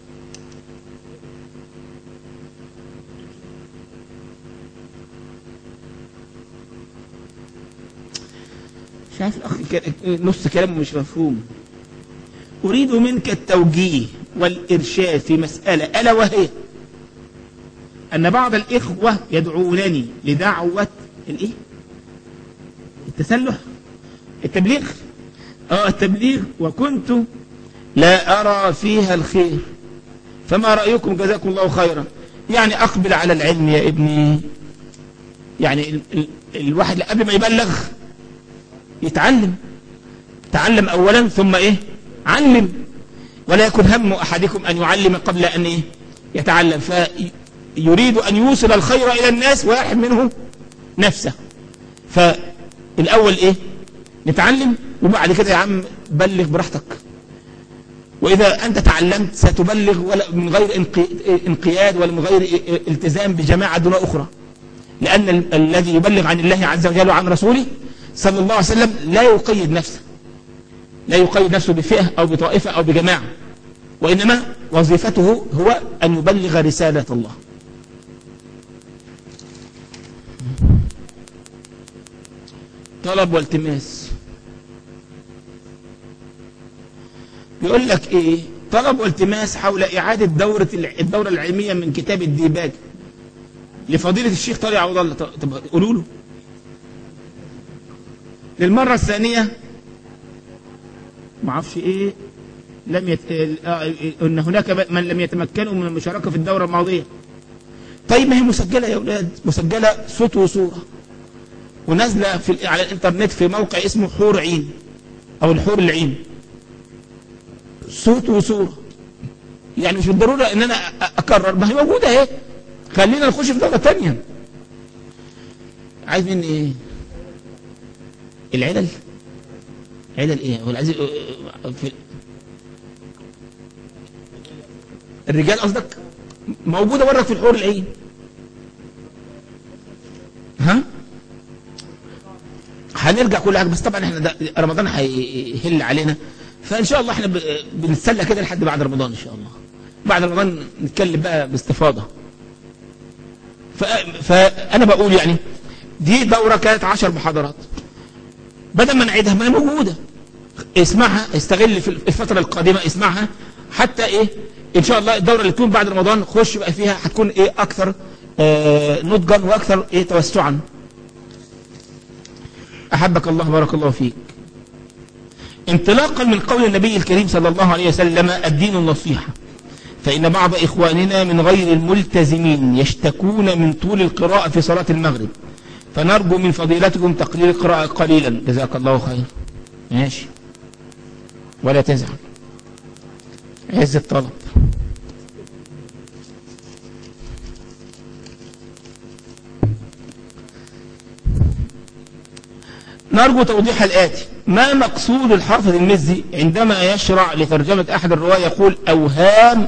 مش عارف الاخ ك- نص كلامه مش مفهوم اريد منك التوجيه والارشاد في مساله الا وهي ان بعض الاخوه يدعونني لدعوه الايه التسلح التبليغ اه التبليغ وكنت لا ارى فيها الخير فما رايكم جزاكم الله خيرا يعني اقبل على العلم يا ابني يعني ال ال الواحد قبل ما يبلغ يتعلم تعلم اولا ثم ايه علم ولا يكن هم احدكم ان يعلم قبل ان ايه يتعلم فيريد ان يوصل الخير الى الناس ويرحم منه نفسه فالاول ايه نتعلم وبعد كده يا عم بلغ براحتك واذا انت تعلمت ستبلغ ولا من غير انقي- انقياد ولا من غير التزام بجماعه دون اخرى لأن ال- الذي يبلغ عن الله عز وجل وعن رسوله صلى الله عليه وسلم لا يقيد نفسه لا يقيد نفسه بفئة أو بطائفة أو بجماعة وإنما وظيفته هو أن يبلغ رسالة الله طلب والتماس بيقول لك ايه طلب والتماس حول اعاده دوره الع- الدوره العلميه من كتاب الديباج لفضيله الشيخ طارق عوض الله طب طب قولوا له للمره الثانيه ما اعرفش ايه لم يت... آه، ان هناك ب- من لم يتمكنوا من المشاركه في الدوره الماضيه طيب ما هي مسجله يا اولاد مسجله صوت وصوره ونازله في ال- على الانترنت في موقع اسمه حور عين او الحور العين صوت وصوره يعني مش بالضروره ان انا أ- اكرر ما هي موجوده اهي خلينا نخش في دوله تانية عايز مني ايه العلل علل ايه هو العايز في الرجال قصدك موجوده بره في الحور العين ها هنرجع كل حاجه بس طبعا احنا ده رمضان هيهل علينا فان شاء الله احنا ب- بنتسلى كده لحد بعد رمضان ان شاء الله بعد رمضان نتكلم بقى باستفاضه ف... فانا بقول يعني دي دوره كانت 10 محاضرات بدل ما نعيدها ما هي موجوده اسمعها استغل في الفتره القادمه اسمعها حتى ايه ان شاء الله الدوره اللي تكون بعد رمضان خش بقى فيها هتكون ايه اكثر آه نضجا واكثر ايه توسعا احبك الله بارك الله فيك انطلاقا من قول النبي الكريم صلى الله عليه وسلم الدين النصيحه فإن بعض إخواننا من غير الملتزمين يشتكون من طول القراءة في صلاة المغرب فنرجو من فضيلتكم تقليل القراءة قليلا جزاك الله خير ماشي ولا تزعل عز الطلب نرجو توضيح الآتي ما مقصود الحافظ المزي عندما يشرع لترجمة أحد الرواة يقول أوهام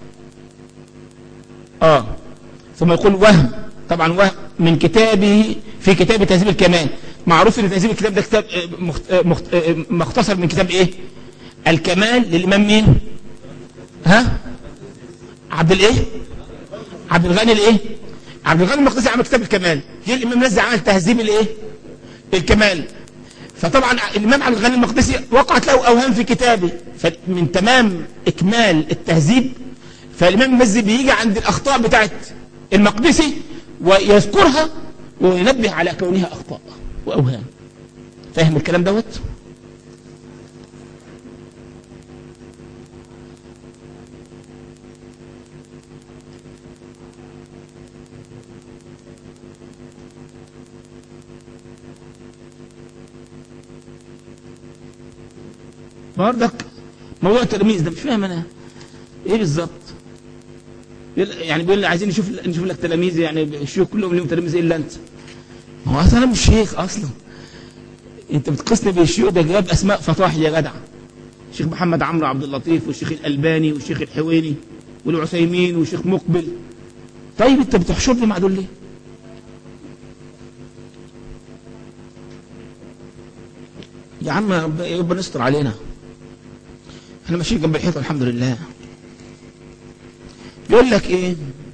آه ثم يقول وهم طبعا وهم من كتابه في كتاب تهذيب الكمال معروف ان تهذيب الكتاب ده كتاب آه، مخت- آه، مخت- آه، مختصر من كتاب ايه الكمال للامام مين ها عبد الايه عبد الغني الايه عبد الغني المقدسي عمل كتاب الكمال جه الامام نزل عمل تهذيب الايه الكمال فطبعا الامام عبد الغني المقدسي وقعت له اوهام في كتابه فمن تمام اكمال التهذيب فالامام المزي بيجي عند الاخطاء بتاعت المقدسي ويذكرها وينبه على كونها اخطاء واوهام فاهم الكلام دوت برضك موضوع التلاميذ ده مش فاهم انا ايه بالظبط يقول- يعني بيقول لي عايزين نشوف نشوف لك تلاميذ يعني الشيوخ كلهم لهم تلاميذ الا انت ما هو اصلا انا مش شيخ اصلا انت بتقصني بالشيوخ ده جاب اسماء فطاحل يا جدع الشيخ محمد عمرو عبد اللطيف والشيخ الالباني والشيخ الحويني والعثيمين والشيخ مقبل طيب انت بتحشرني مع دول ليه يا عم رب- ربنا يستر علينا احنا ماشيين جنب الحيطه الحمد لله يقول لك ايه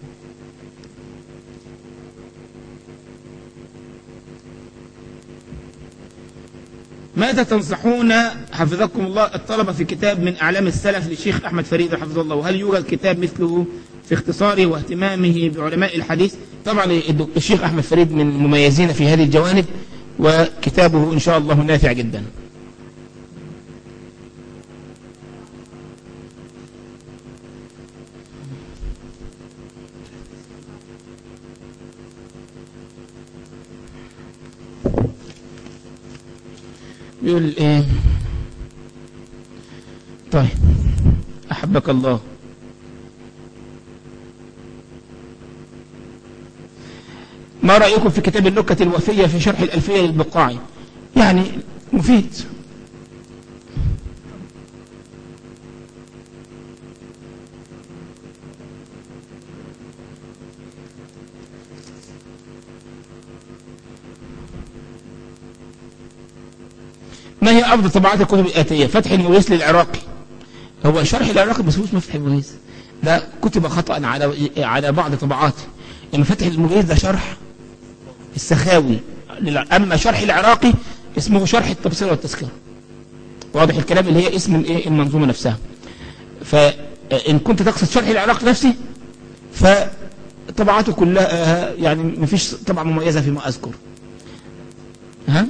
ماذا تنصحون حفظكم الله الطلبة في كتاب من أعلام السلف للشيخ أحمد فريد حفظه الله وهل يوجد كتاب مثله في اختصاره واهتمامه بعلماء الحديث طبعا الدك- الشيخ أحمد فريد من مميزين في هذه الجوانب وكتابه إن شاء الله نافع جدا بيقول ايه طيب احبك الله ما رأيكم في كتاب النكت الوفية في شرح الألفية للبقاعي يعني مفيد ما هي أفضل طبعات الكتب الآتية فتح المغيث للعراقي هو شرح العراقي بس مش فتح المغيث ده كتب خطأ على على بعض طبعاته إن فتح المغيث ده شرح السخاوي للع- أما شرح العراقي اسمه شرح التبصير والتذكرة واضح الكلام اللي هي اسم الايه المنظومة نفسها فإن كنت تقصد شرح العراقي نفسه فطبعاته كلها يعني مفيش طبعا مميزة فيما أذكر ها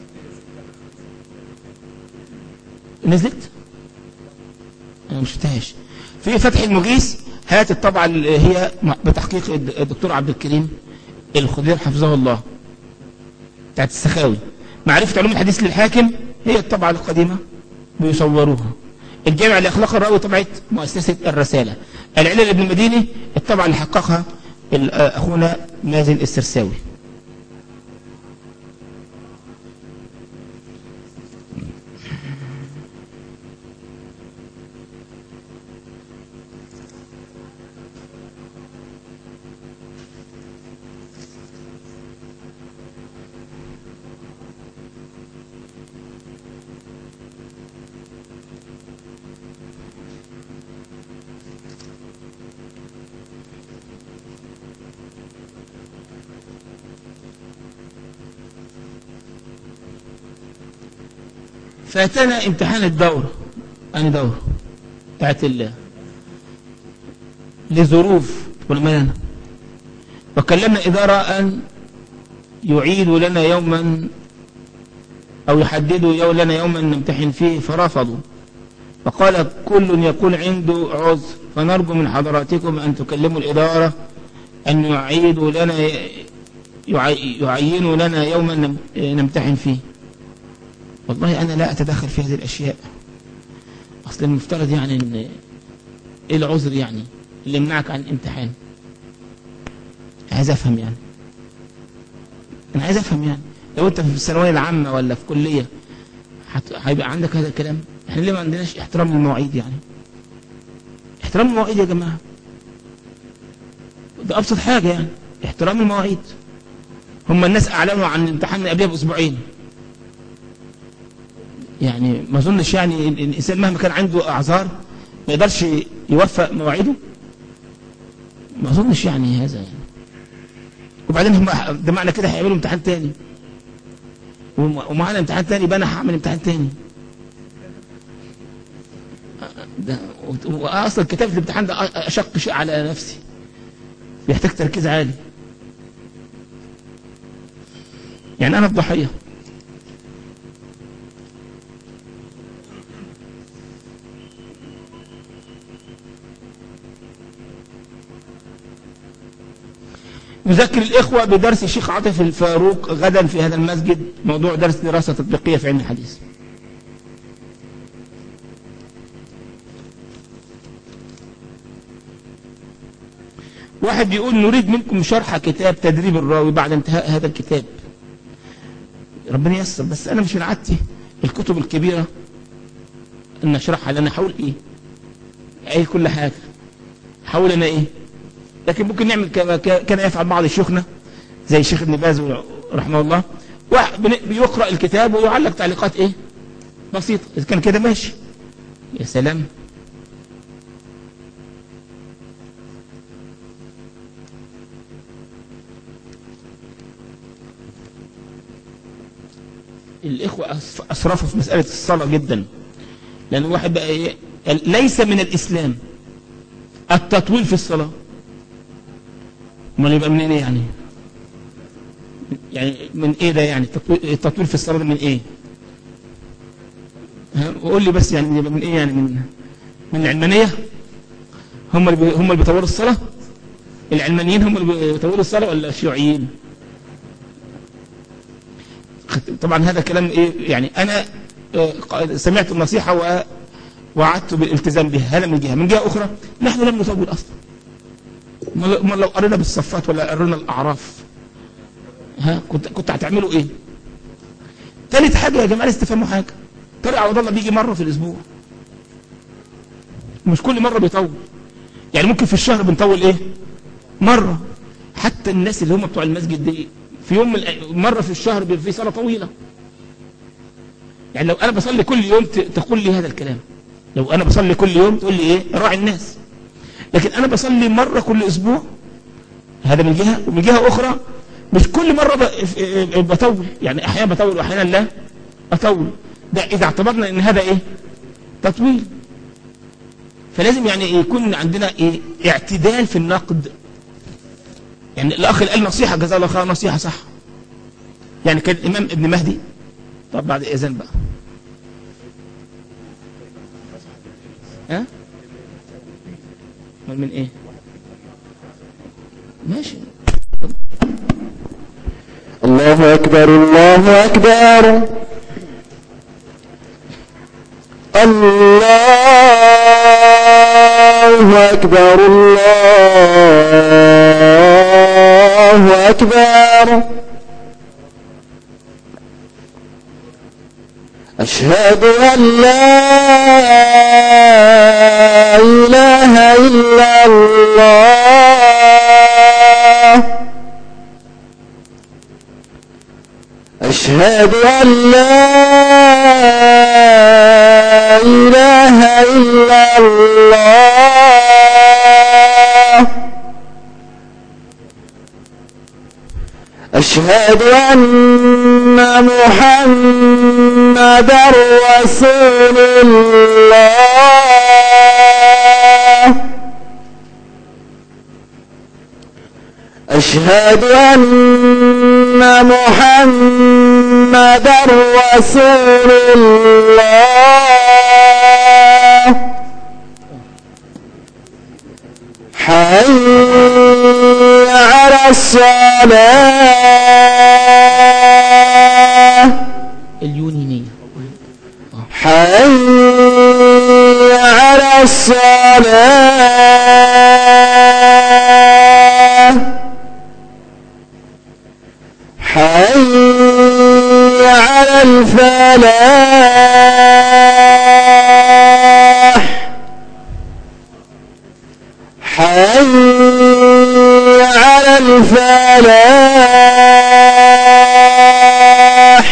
نزلت انا مش شفتهاش في فتح المغيث هات الطبعة اللي هي بتحقيق الد- الدكتور عبد الكريم الخضير حفظه الله بتاعت السخاوي معرفة علوم الحديث للحاكم هي الطبعة القديمة بيصوروها الجامع لأخلاق الراوي طبعة مؤسسة الرسالة العلل ابن المديني الطبعة اللي حققها ال- أخونا مازن السرساوي فاتنا امتحان الدورة أنا دورة بتاعت الله لظروف والمانة وكلمنا إدارة أن يعيدوا لنا يوما أو يحددوا يوم لنا يوما نمتحن فيه فرفضوا فقال كل يكون عنده عذر فنرجو من حضراتكم أن تكلموا الإدارة أن يعيدوا لنا يعينوا لنا يوما نمتحن فيه والله أنا لا أتدخل في هذه الأشياء أصل المفترض يعني أن إيه العذر يعني اللي يمنعك عن الامتحان عايز أفهم يعني أنا عايز أفهم يعني لو أنت في الثانوية العامة ولا في كلية هيبقى عندك هذا الكلام احنا ليه ما عندناش احترام للمواعيد يعني احترام المواعيد يا جماعة ده أبسط حاجة يعني احترام المواعيد هم الناس أعلنوا عن الامتحان من قبلها بأسبوعين يعني ما أظنش يعني الإنسان مهما كان عنده أعذار ما يقدرش يوفق مواعيده ما أظنش يعني هذا يعني وبعدين هم ده معنى كده هيعملوا امتحان تاني ومعانا امتحان تاني يبقى انا هعمل امتحان تاني ده اصلا كتابه الامتحان ده اشق شيء على نفسي بيحتاج تركيز عالي يعني انا الضحيه نذكر الإخوة بدرس الشيخ عاطف الفاروق غدا في هذا المسجد موضوع درس دراسة تطبيقية في علم الحديث واحد بيقول نريد منكم شرح كتاب تدريب الراوي بعد انتهاء هذا الكتاب ربنا ييسر بس انا مش من عادتي الكتب الكبيره ان اشرحها لان احاول ايه ايه كل حاجه حاول انا ايه لكن ممكن نعمل كما كان يفعل بعض الشيوخنا زي الشيخ ابن باز رحمه الله بيقرا الكتاب ويعلق تعليقات ايه بسيطه اذا كان كده ماشي يا سلام الإخوة أسرفوا في مسألة الصلاة جدا لأن الواحد بقى إيه ليس من الإسلام التطويل في الصلاة امال يبقى من ايه يعني يعني من ايه ده يعني التطويل في الصلاة ده من ايه قول لي بس يعني يبقى من ايه يعني من من العلمانية هم اللي هم اللي بيطوروا الصلاة العلمانيين هم اللي بيطوروا الصلاة ولا الشيوعيين طبعا هذا كلام ايه يعني انا سمعت النصيحة ووعدت بالالتزام بها هذا من جهة من جهة اخرى نحن لم نطول اصلا ما لو قرينا بالصفات ولا قرينا الاعراف ها كنت كنت هتعملوا ايه ثالث حاجة يا جماعة لازم تفهموا حاجة طارق عوض الله بيجي مرة في الاسبوع مش كل مرة بيطول يعني ممكن في الشهر بنطول ايه مرة حتى الناس اللي هم بتوع المسجد دي في يوم من مرة في الشهر بيبقى في صلاة طويلة يعني لو أنا بصلي كل يوم تقول لي هذا الكلام لو أنا بصلي كل يوم تقول لي إيه راعي الناس لكن أنا بصلي مرة كل أسبوع هذا من جهة ومن جهة أخرى مش كل مرة بطول يعني أحيانا بطول وأحيانا لا أطول ده إذا اعتبرنا إن هذا إيه تطويل فلازم يعني يكون عندنا إيه اعتدال في النقد يعني الأخ اللي قال نصيحة جزاه الله خير نصيحة صح يعني كان الإمام ابن مهدي طب بعد إذن بقى ها من, من إيه ماشي الله أكبر الله أكبر الله أكبر الله أكبر أشهد أن لا إله إلا الله أشهد أن لا إله إلا الله أشهد أن محمد رسول الله أشهد أن محمد رسول الله حي على الصلاة اليونينية حي على الصلاة حي على الفلاح حي على الفلاح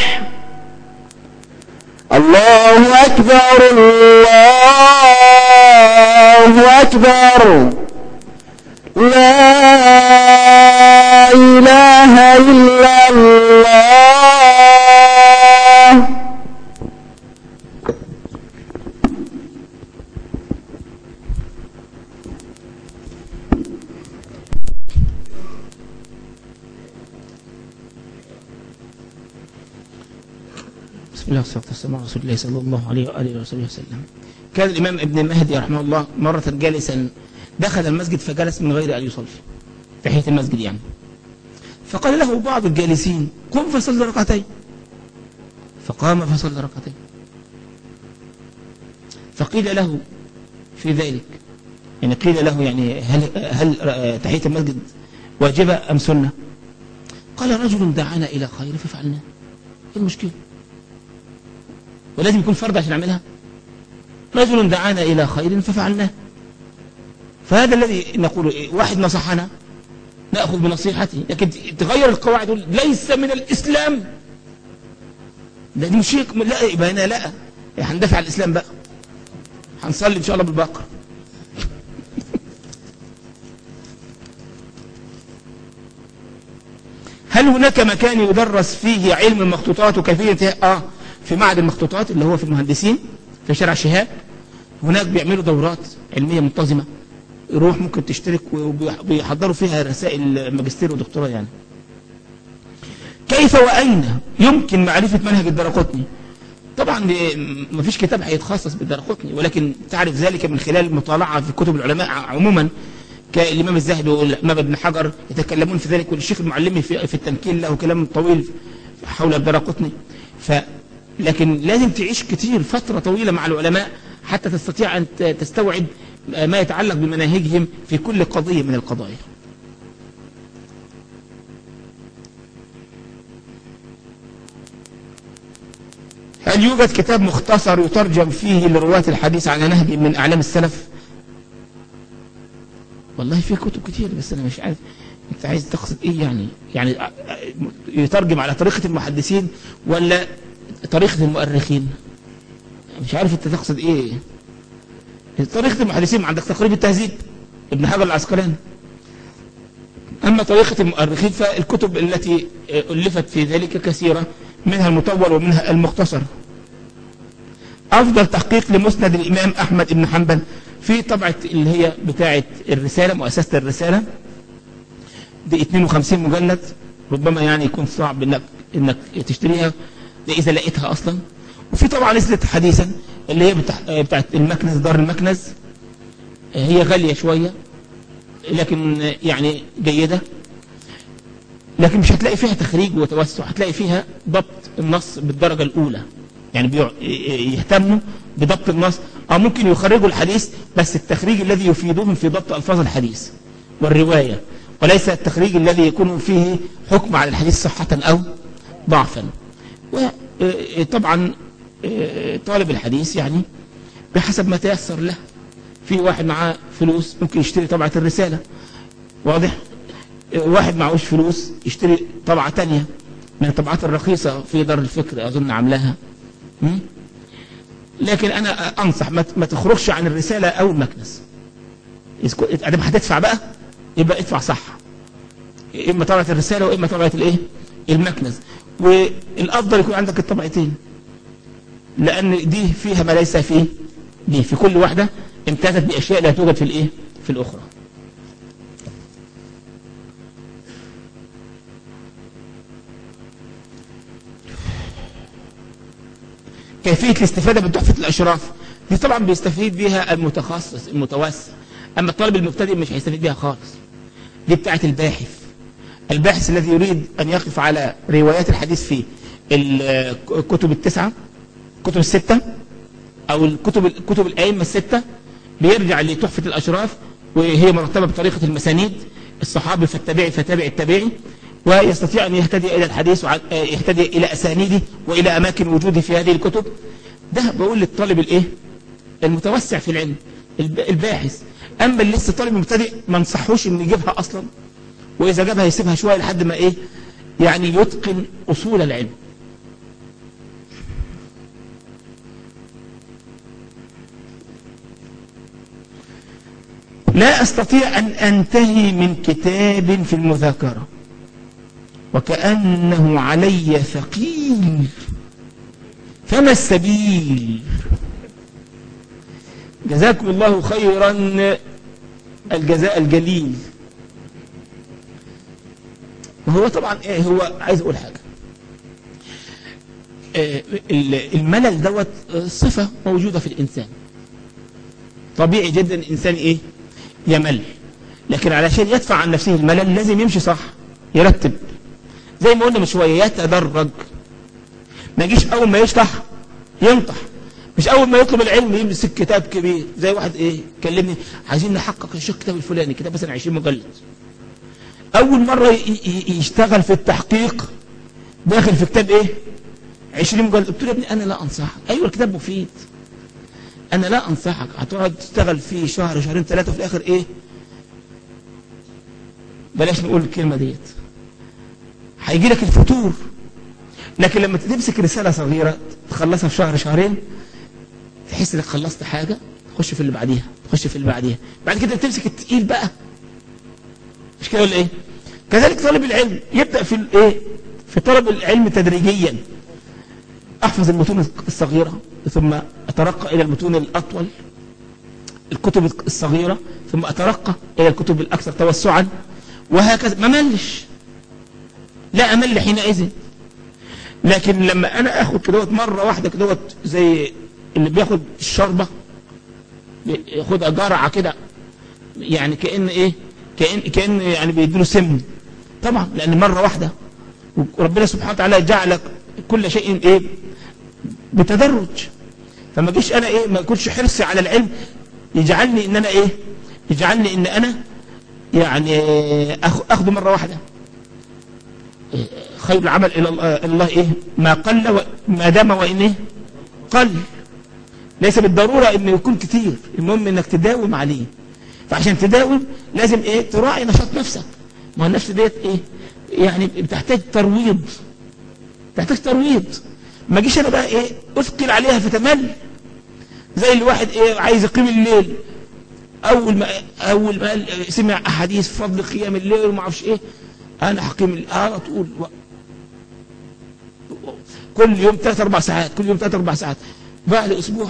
الله أكبر الله أكبر لا إله إلا الله بسم الله والصلاة والسلام على رسول الله صلى الله عليه وآله وصحبه وسلم كان الإمام ابن مهدي رحمه الله مرة جالسا دخل المسجد فجلس من غير أن يصلي تحية المسجد يعني فقال له بعض الجالسين قم فصل ركعتين فقام فصلى ركعتين فقيل له في ذلك يعني قيل له يعني هل, هل تحية المسجد واجبة أم سنة قال رجل دعانا إلى خير ففعلناه ايه المشكلة ولازم يكون فرض عشان نعملها رجل دعانا إلى خير ففعلناه فهذا الذي نقول إيه؟ واحد نصحنا نأخذ بنصيحته لكن تغير القواعد تقول ليس من الإسلام لا دي مش شيء لا يبقى هنا لا هندافع عن الإسلام بقى هنصلي إن شاء الله بالبقرة هل هناك مكان يدرس فيه علم المخطوطات وكيفية اه في معهد المخطوطات اللي هو في المهندسين في شارع شهاب هناك بيعملوا دورات علمية منتظمة روح ممكن تشترك وبيحضروا فيها رسائل ماجستير ودكتوراه يعني كيف وأين يمكن معرفة منهج الدرقطني طبعا ما فيش كتاب هيتخصص بالدرقطني ولكن تعرف ذلك من خلال المطالعة في كتب العلماء عموما كالإمام الذهبي والإمام ابن حجر يتكلمون في ذلك والشيخ المعلمي في, في التمكين له كلام طويل حول الدرقطني ف لكن لازم تعيش كتير فترة طويلة مع العلماء حتى تستطيع أن تستوعب ما يتعلق بمناهجهم في كل قضية من القضايا هل يوجد كتاب مختصر يترجم فيه لرواة الحديث على نهج من أعلام السلف والله في كتب كتير بس أنا مش عارف أنت عايز تقصد إيه يعني يعني يترجم على طريقة المحدثين ولا طريقة المؤرخين مش عارف أنت تقصد إيه طريقة المحدثين عندك تقريب التهذيب ابن حجر العسقلاني أما طريقة المؤرخين فالكتب التي ألفت في ذلك كثيرة منها المطول ومنها المختصر أفضل تحقيق لمسند الإمام أحمد بن حنبل في طبعة اللي هي بتاعة الرسالة مؤسسة الرسالة دي 52 مجلد ربما يعني يكون صعب انك انك تشتريها اذا لقيتها اصلا وفي طبعا نزلت حديثا اللي هي بتاع بتاعت المكنز دار المكنز هي غالية شوية لكن يعني جيدة لكن مش هتلاقي فيها تخريج وتوسع هتلاقي فيها ضبط النص بالدرجة الأولى يعني بيع... يهتموا بضبط النص أو ممكن يخرجوا الحديث بس التخريج الذي يفيدهم في ضبط ألفاظ الحديث والرواية وليس التخريج الذي يكون فيه حكم على الحديث صحة أو ضعفا وطبعا طالب الحديث يعني بحسب ما تيسر له في واحد معاه فلوس ممكن يشتري طبعة الرسالة واضح واحد معهوش فلوس يشتري طبعة تانية من الطبعات الرخيصة في دار الفكر أظن عاملاها لكن أنا أنصح ما تخرجش عن الرسالة أو المكنس أدام هتدفع بقى يبقى ادفع صح إما طبعة الرسالة وإما طبعة الإيه المكنز والافضل يكون عندك الطبعتين لان دي فيها ما ليس فيه دي في كل واحدة امتازت باشياء لا توجد في الايه في الاخرى كيفية الاستفادة من تحفة الأشراف دي طبعا بيستفيد بيها المتخصص المتوسع أما الطالب المبتدئ مش هيستفيد بيها خالص دي بتاعت الباحث الباحث الذي يريد أن يقف على روايات الحديث في الكتب التسعة الكتب الستة أو الكتب كتب الأئمة الستة بيرجع لتحفة الأشراف وهي مرتبة بطريقة المسانيد الصحابي فالتابعي فتابع التابعي ويستطيع أن يهتدي إلى الحديث ويهتدي إلى أسانيده وإلى أماكن وجوده في هذه الكتب ده بقول للطالب الإيه المتوسع في العلم الباحث أما اللي لسه طالب مبتدئ ما نصحوش إن يجيبها أصلا وإذا جابها يسيبها شوية لحد ما إيه يعني يتقن أصول العلم لا أستطيع أن أنتهي من كتاب في المذاكرة وكأنه علي ثقيل فما السبيل جزاكم الله خيرا الجزاء الجليل وهو طبعا ايه هو عايز اقول حاجة الملل دوت صفة موجودة في الإنسان طبيعي جدا الإنسان إيه يمل لكن علشان يدفع عن نفسه الملل لازم يمشي صح يرتب زي ما قلنا من شوية يتدرج ما يجيش أول ما يشطح ينطح مش أول ما يطلب العلم يمسك كتاب كبير زي واحد إيه كلمني عايزين نحقق الشيخ كتاب الفلاني كتاب مثلا 20 مجلد أول مرة يشتغل في التحقيق داخل في كتاب إيه 20 مجلد قلت له يا ابني أنا لا أنصحك أيوة الكتاب مفيد أنا لا أنصحك هتقعد تشتغل فيه شهر شهرين ثلاثة في الآخر إيه بلاش نقول الكلمة ديت هيجي لك الفتور لكن لما تمسك رسالة صغيرة تخلصها في شهر شهرين تحس انك خلصت حاجة تخش في اللي بعديها تخش في اللي بعديها بعد كده بتمسك التقيل بقى مش كده ولا ايه كذلك طالب العلم يبدأ في الايه في طلب العلم تدريجيا احفظ المتون الصغيرة ثم اترقى الى المتون الاطول الكتب الصغيرة ثم اترقى الى الكتب الاكثر توسعا وهكذا ما ملش لا امل حينئذ لكن لما انا اخد كدوت مرة واحدة كدوت زي اللي بياخد الشربة ياخدها جرعة كده يعني كأن ايه كأن, كأن يعني بيديله سم طبعا لان مرة واحدة وربنا سبحانه وتعالى جعل كل شيء ايه بتدرج فما جيش انا ايه ما يكونش حرصي على العلم يجعلني ان انا ايه يجعلني ان انا يعني اخده مرة واحدة خير العمل الى الله ايه ما قل ما دام وان ايه قل ليس بالضرورة انه يكون كتير المهم انك تداوم عليه فعشان تداوم لازم ايه تراعي نشاط نفسك ما هو النفس ديت ايه يعني بتحتاج ترويض تحتاج ترويض ما جيش انا بقى ايه اثقل عليها فتمل زي الواحد ايه عايز يقيم الليل اول ما اول ما سمع احاديث فضل قيام الليل وما اعرفش ايه انا هقيم على طول كل يوم ثلاث اربع ساعات كل يوم ثلاث اربع ساعات بعد اسبوع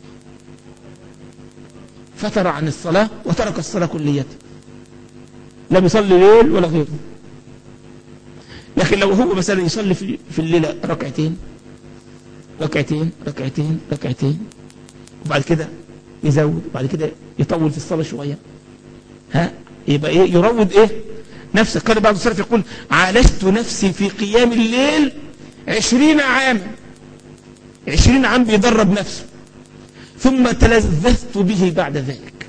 فتر عن الصلاة وترك الصلاة كلية لم يصلي ليل ولا غيره لكن لو هو مثلا يصلي في, في الليلة ركعتين ركعتين ركعتين ركعتين وبعد كده يزود وبعد كده يطول في الصلاة شوية ها يبقى ايه يروض ايه نفسك كان بعض السلف يقول عالجت نفسي في قيام الليل عشرين عاما عشرين عام بيدرب نفسه ثم تلذذت به بعد ذلك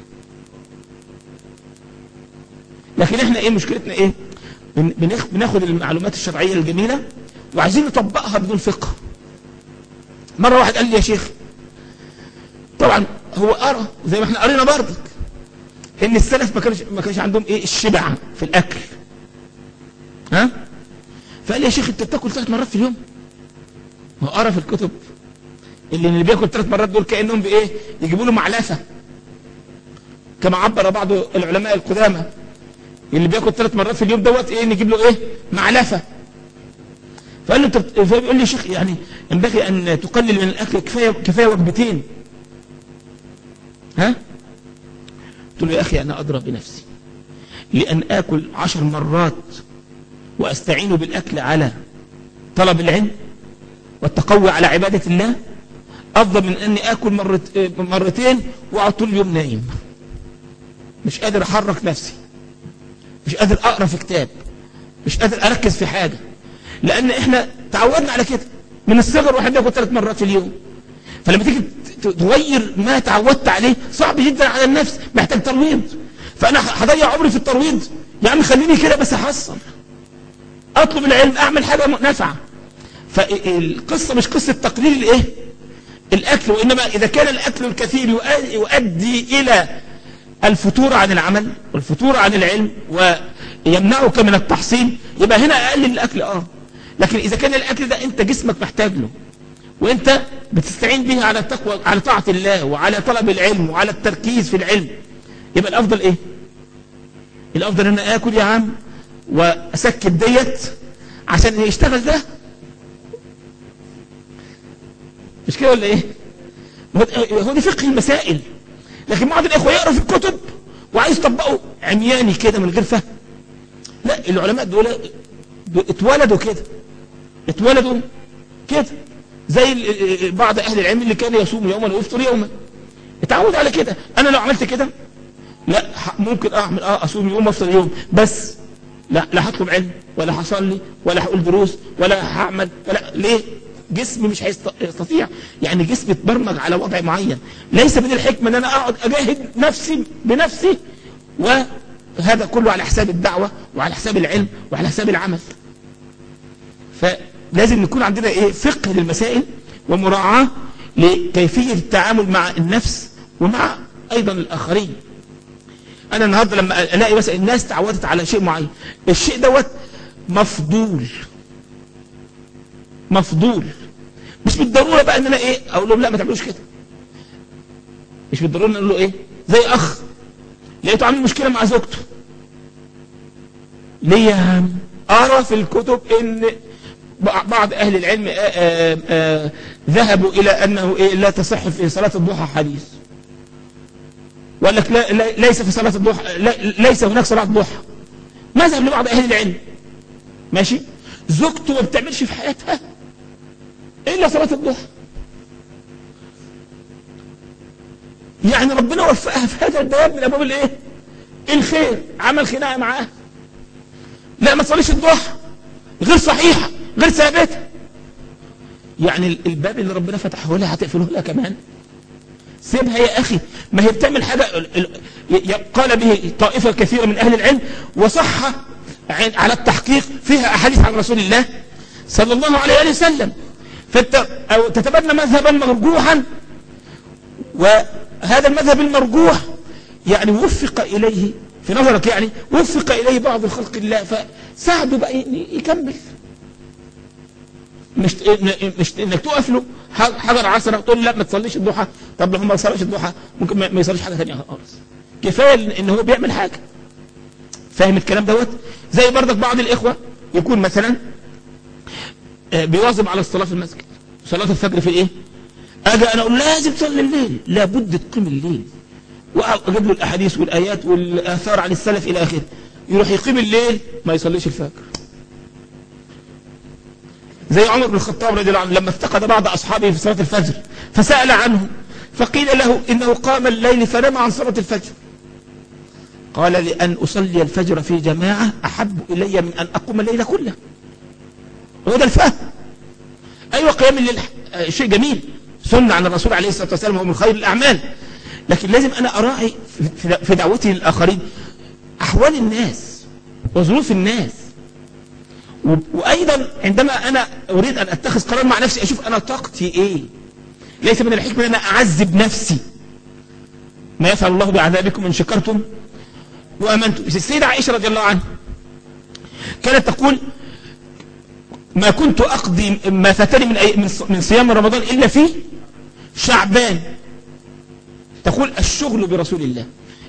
لكن احنا ايه مشكلتنا ايه بناخد المعلومات الشرعية الجميلة وعايزين نطبقها بدون فقه مرة واحد قال لي يا شيخ طبعا هو قرأ زي ما احنا قرينا برضك ان السلف ما كانش ما كانش عندهم ايه الشبع في الاكل ها فقال لي يا شيخ انت بتاكل ثلاث مرات في اليوم هو قرا في الكتب اللي اللي بياكل ثلاث مرات دول كانهم بايه يجيبوا له معلفه كما عبر بعض العلماء القدامى اللي بياكل ثلاث مرات في اليوم دوت ايه نجيب له ايه معلفه فقال له انت بت- فبيقول لي يا شيخ يعني ينبغي ان تقلل من الاكل كفايه كفايه وجبتين ها قلت له يا اخي انا ادرى بنفسي لان اكل عشر مرات واستعين بالاكل على طلب العلم والتقوي على عباده الله افضل من اني اكل مرت مرتين واقعد طول اليوم نايم مش قادر احرك نفسي مش قادر اقرا في كتاب مش قادر اركز في حاجه لان احنا تعودنا على كده من الصغر واحد بياكل ثلاث مرات في اليوم فلما تيجي ت- تغير ما تعودت عليه صعب جدا على النفس محتاج ترويض فانا ه- هضيع عمري في الترويض يا عم خليني كده بس احصل اطلب العلم اعمل حاجه م- نافعه فالقصه مش قصه تقليل الايه الاكل وانما اذا كان الاكل الكثير يؤ- يؤدي الى الفتور عن العمل والفتور عن العلم ويمنعك من التحصيل يبقى هنا اقلل الاكل اه لكن اذا كان الاكل ده انت جسمك محتاج له وانت بتستعين به على التقوى على طاعه الله وعلى طلب العلم وعلى التركيز في العلم يبقى الافضل ايه الافضل ان انا اكل يا عم واسكت ديت عشان يشتغل ده مش كده ولا ايه هو هو دي فقه المسائل لكن بعض الاخوه يقرا في الكتب وعايز يطبقه عمياني كده من غير فهم لا العلماء دول دول اتولدوا كده اتولدوا كده زي ال- ال- بعض اهل العلم اللي كان يصوم يوما ويفطر يوما اتعود على كده انا لو عملت كده لا ح- ممكن اعمل اه اصوم يوم وافطر يوم بس لا لا هطلب علم ولا هصلي ولا هقول دروس ولا هعمل ولا ليه جسمي مش هيست- هيستطيع يعني جسمي اتبرمج على وضع معين ليس من الحكمه ان انا اقعد اجاهد نفسي بنفسي وهذا كله على حساب الدعوه وعلى حساب العلم وعلى حساب العمل فلازم يكون عندنا ايه فقه للمسائل ومراعاه لكيفيه التعامل مع النفس ومع ايضا الاخرين انا النهارده لما الاقي مثلا الناس تعودت على شيء معين الشيء دوت مفضول مفضول مش بالضروره بقى ان انا ايه اقول لهم لا ما تعملوش كده مش بالضروره ان اقول له ايه زي اخ لقيته عامل مشكله مع زوجته ليه يا عم ارى في الكتب ان بعض اهل العلم آآ آآ آآ ذهبوا الى انه إيه لا تصح في صلاه الضحى حديث وقال لك لا لا ليس في صلاه الضحى لا ليس هناك صلاه ضحى مذهب لبعض اهل العلم ماشي زوجته ما بتعملش في حياتها الا صلاه الضحى يعني ربنا وفقها في هذا الباب من ابواب الايه الخير عمل خناقه معاه لا ما تصليش الضحى غير صحيحه غير ثابته يعني الباب اللي ربنا فتحه لها هتقفله لها كمان سيبها يا اخي ما هي بتعمل حاجه قال به طائفه كثيره من اهل العلم وصح على التحقيق فيها احاديث عن رسول الله صلى الله عليه وسلم فانت او تتبنى مذهبا مرجوحا وهذا المذهب المرجوح يعني وفق اليه في نظرك يعني وفق اليه بعض خلق الله فساعده بقى يكمل مش مش انك تقف له حجر عصره وتقول لا ما تصليش الضحى طب لو ما صليش الضحى ممكن ما يصليش حاجه ثانيه خالص كفايه ان هو بيعمل حاجه فاهم الكلام دوت زي برضك بعض الاخوه يكون مثلا بيواظب على الصلاه في المسجد صلاه الفجر في ايه اجي انا اقول لازم تصلي الليل لابد تقيم الليل واجيب له الاحاديث والايات والاثار عن السلف الى اخره يروح يقيم الليل ما يصليش الفجر زي عمر بن الخطاب رضي الله عنه لما افتقد بعض اصحابه في صلاه الفجر فسال عنه فقيل له انه قام الليل فنام عن صلاه الفجر قال لان اصلي الفجر في جماعه احب الي من ان اقوم الليل كله هو ده الفهم ايوه قيام الليل شيء جميل سنه عن الرسول عليه الصلاه والسلام هو من خير الاعمال لكن لازم انا اراعي في دعوتي للاخرين احوال الناس وظروف الناس وايضا عندما انا اريد ان اتخذ قرار مع نفسي اشوف انا طاقتي ايه ليس من الحكمه ان انا اعذب نفسي ما يفعل الله بعذابكم ان شكرتم وامنتم السيده عائشه رضي الله عنها كانت تقول ما كنت اقضي ما فاتني من أي من صيام رمضان الا في شعبان تقول الشغل برسول الله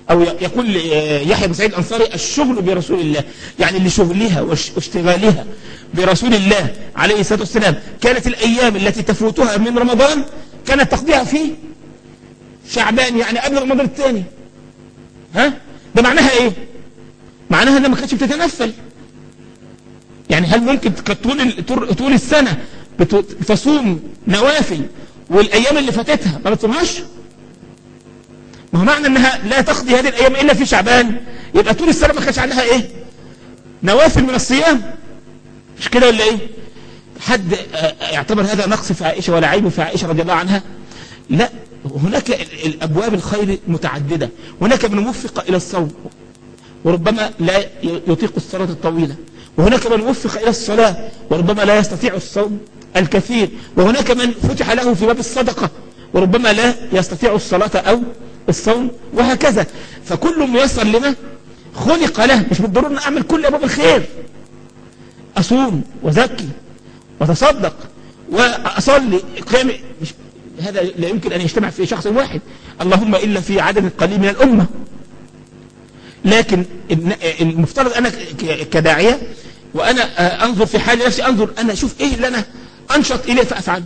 أو يقول يحيى بن سعيد الأنصاري الشغل برسول الله يعني لشغلها واشتغالها برسول الله عليه الصلاة والسلام كانت الأيام التي تفوتها من رمضان كانت تقضيها في شعبان يعني قبل رمضان الثاني ها ده معناها ايه معناها انها ما كانتش بتتنفل يعني هل ممكن طول طول السنة بتصوم نوافل والايام اللي فاتتها ما بتصومهاش ما هو معنى انها لا تقضي هذه الايام الا في شعبان يبقى طول السنه ما كانش عندها ايه نوافل من الصيام مش كده ولا ايه حد يعتبر هذا نقص في عائشه ولا عيب في عائشه رضي الله عنها لا هناك الابواب الخير متعدده هناك من وفق الى الصوم وربما لا يطيق الصلاه الطويله وهناك من وفق الى الصلاه وربما لا يستطيع الصوم الكثير وهناك من فتح له في باب الصدقه وربما لا يستطيع الصلاه او الصوم وهكذا فكل ميسر لما خلق له مش بالضرورة أن أعمل كل أبواب الخير أصوم وزكي وتصدق وأصلي قيام مش هذا لا يمكن أن يجتمع في شخص واحد اللهم إلا في عدد قليل من الأمة لكن المفترض أنا كداعية وأنا أنظر في حال نفسي أنظر أنا أشوف إيه اللي أنا أنشط إليه فأفعله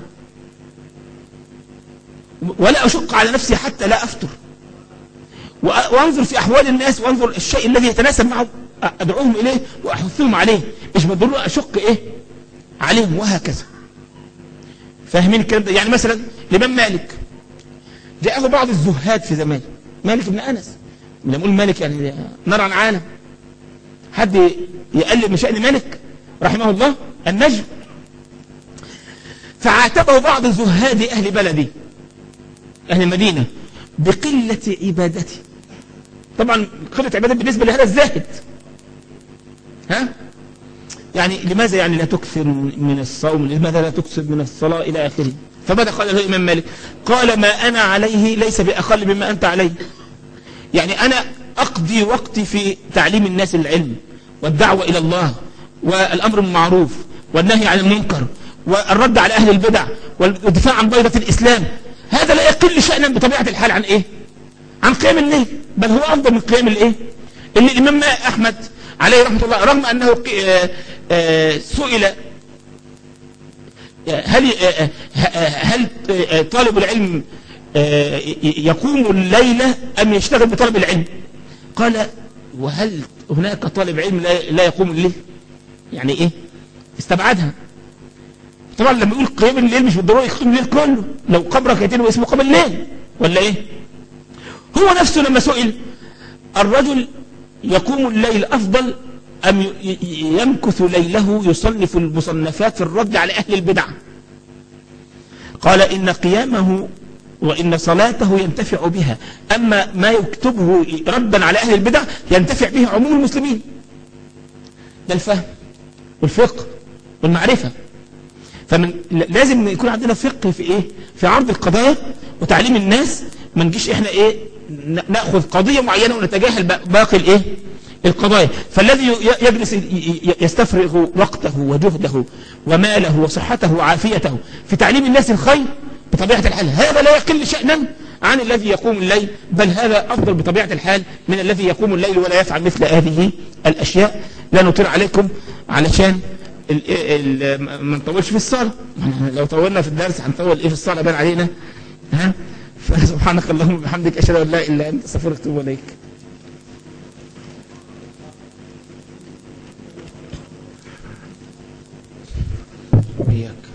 ولا أشق على نفسي حتى لا أفطر وانظر في احوال الناس وانظر الشيء الذي يتناسب معه ادعوهم اليه واحثهم عليه مش بالضروره اشق ايه عليهم وهكذا فاهمين الكلام ده يعني مثلا الامام مالك جاءه بعض الزهاد في زمان مالك بن انس لما نقول مالك يعني نرى عن عالم حد يقلل من شأن مالك رحمه الله النجم فعاتبه بعض زهاد اهل بلدي اهل المدينه بقلة عبادته طبعا قلة عبادة بالنسبة لهذا الزاهد ها يعني لماذا يعني لا تكثر من الصوم لماذا لا تكثر من الصلاة إلى آخره فماذا قال له الإمام مالك قال ما أنا عليه ليس بأقل مما أنت عليه يعني أنا أقضي وقتي في تعليم الناس العلم والدعوة إلى الله والأمر بالمعروف والنهي عن المنكر والرد على أهل البدع والدفاع عن بيضة الإسلام هذا لا يقل شأنا بطبيعة الحال عن إيه عن قيام الليل بل هو أفضل من قيام الإيه اللي الإمام أحمد عليه رحمة الله رغم أنه سئل هل هل طالب العلم يقوم الليلة أم يشتغل بطلب العلم قال وهل هناك طالب علم لا يقوم الليل يعني ايه استبعدها طبعا لما يقول قيام الليل مش بالضروره يقيم الليل كله لو قام ركعتين واسمه قام الليل ولا ايه هو نفسه لما سئل الرجل يقوم الليل افضل ام يمكث ليله يصنف المصنفات في الرد على اهل البدع قال ان قيامه وإن صلاته ينتفع بها أما ما يكتبه ردا على أهل البدع ينتفع به عموم المسلمين ده الفهم والفقه والمعرفة فمن لازم يكون عندنا فقه في ايه في عرض القضايا وتعليم الناس ما نجيش احنا ايه ناخذ قضيه معينه ونتجاهل باقي الايه القضايا فالذي يجلس يستفرغ وقته وجهده وماله وصحته وعافيته في تعليم الناس الخير بطبيعة الحال هذا لا يقل شأنا عن الذي يقوم الليل بل هذا أفضل بطبيعة الحال من الذي يقوم الليل ولا يفعل مثل هذه الأشياء لا نطير عليكم علشان ال ال ما نطولش في الصلاة لو طولنا في الدرس هنطول ايه في الصلاة بان علينا ها فسبحانك اللهم وبحمدك اشهد ان لا اله الا انت استغفرك واتوب اليك إياك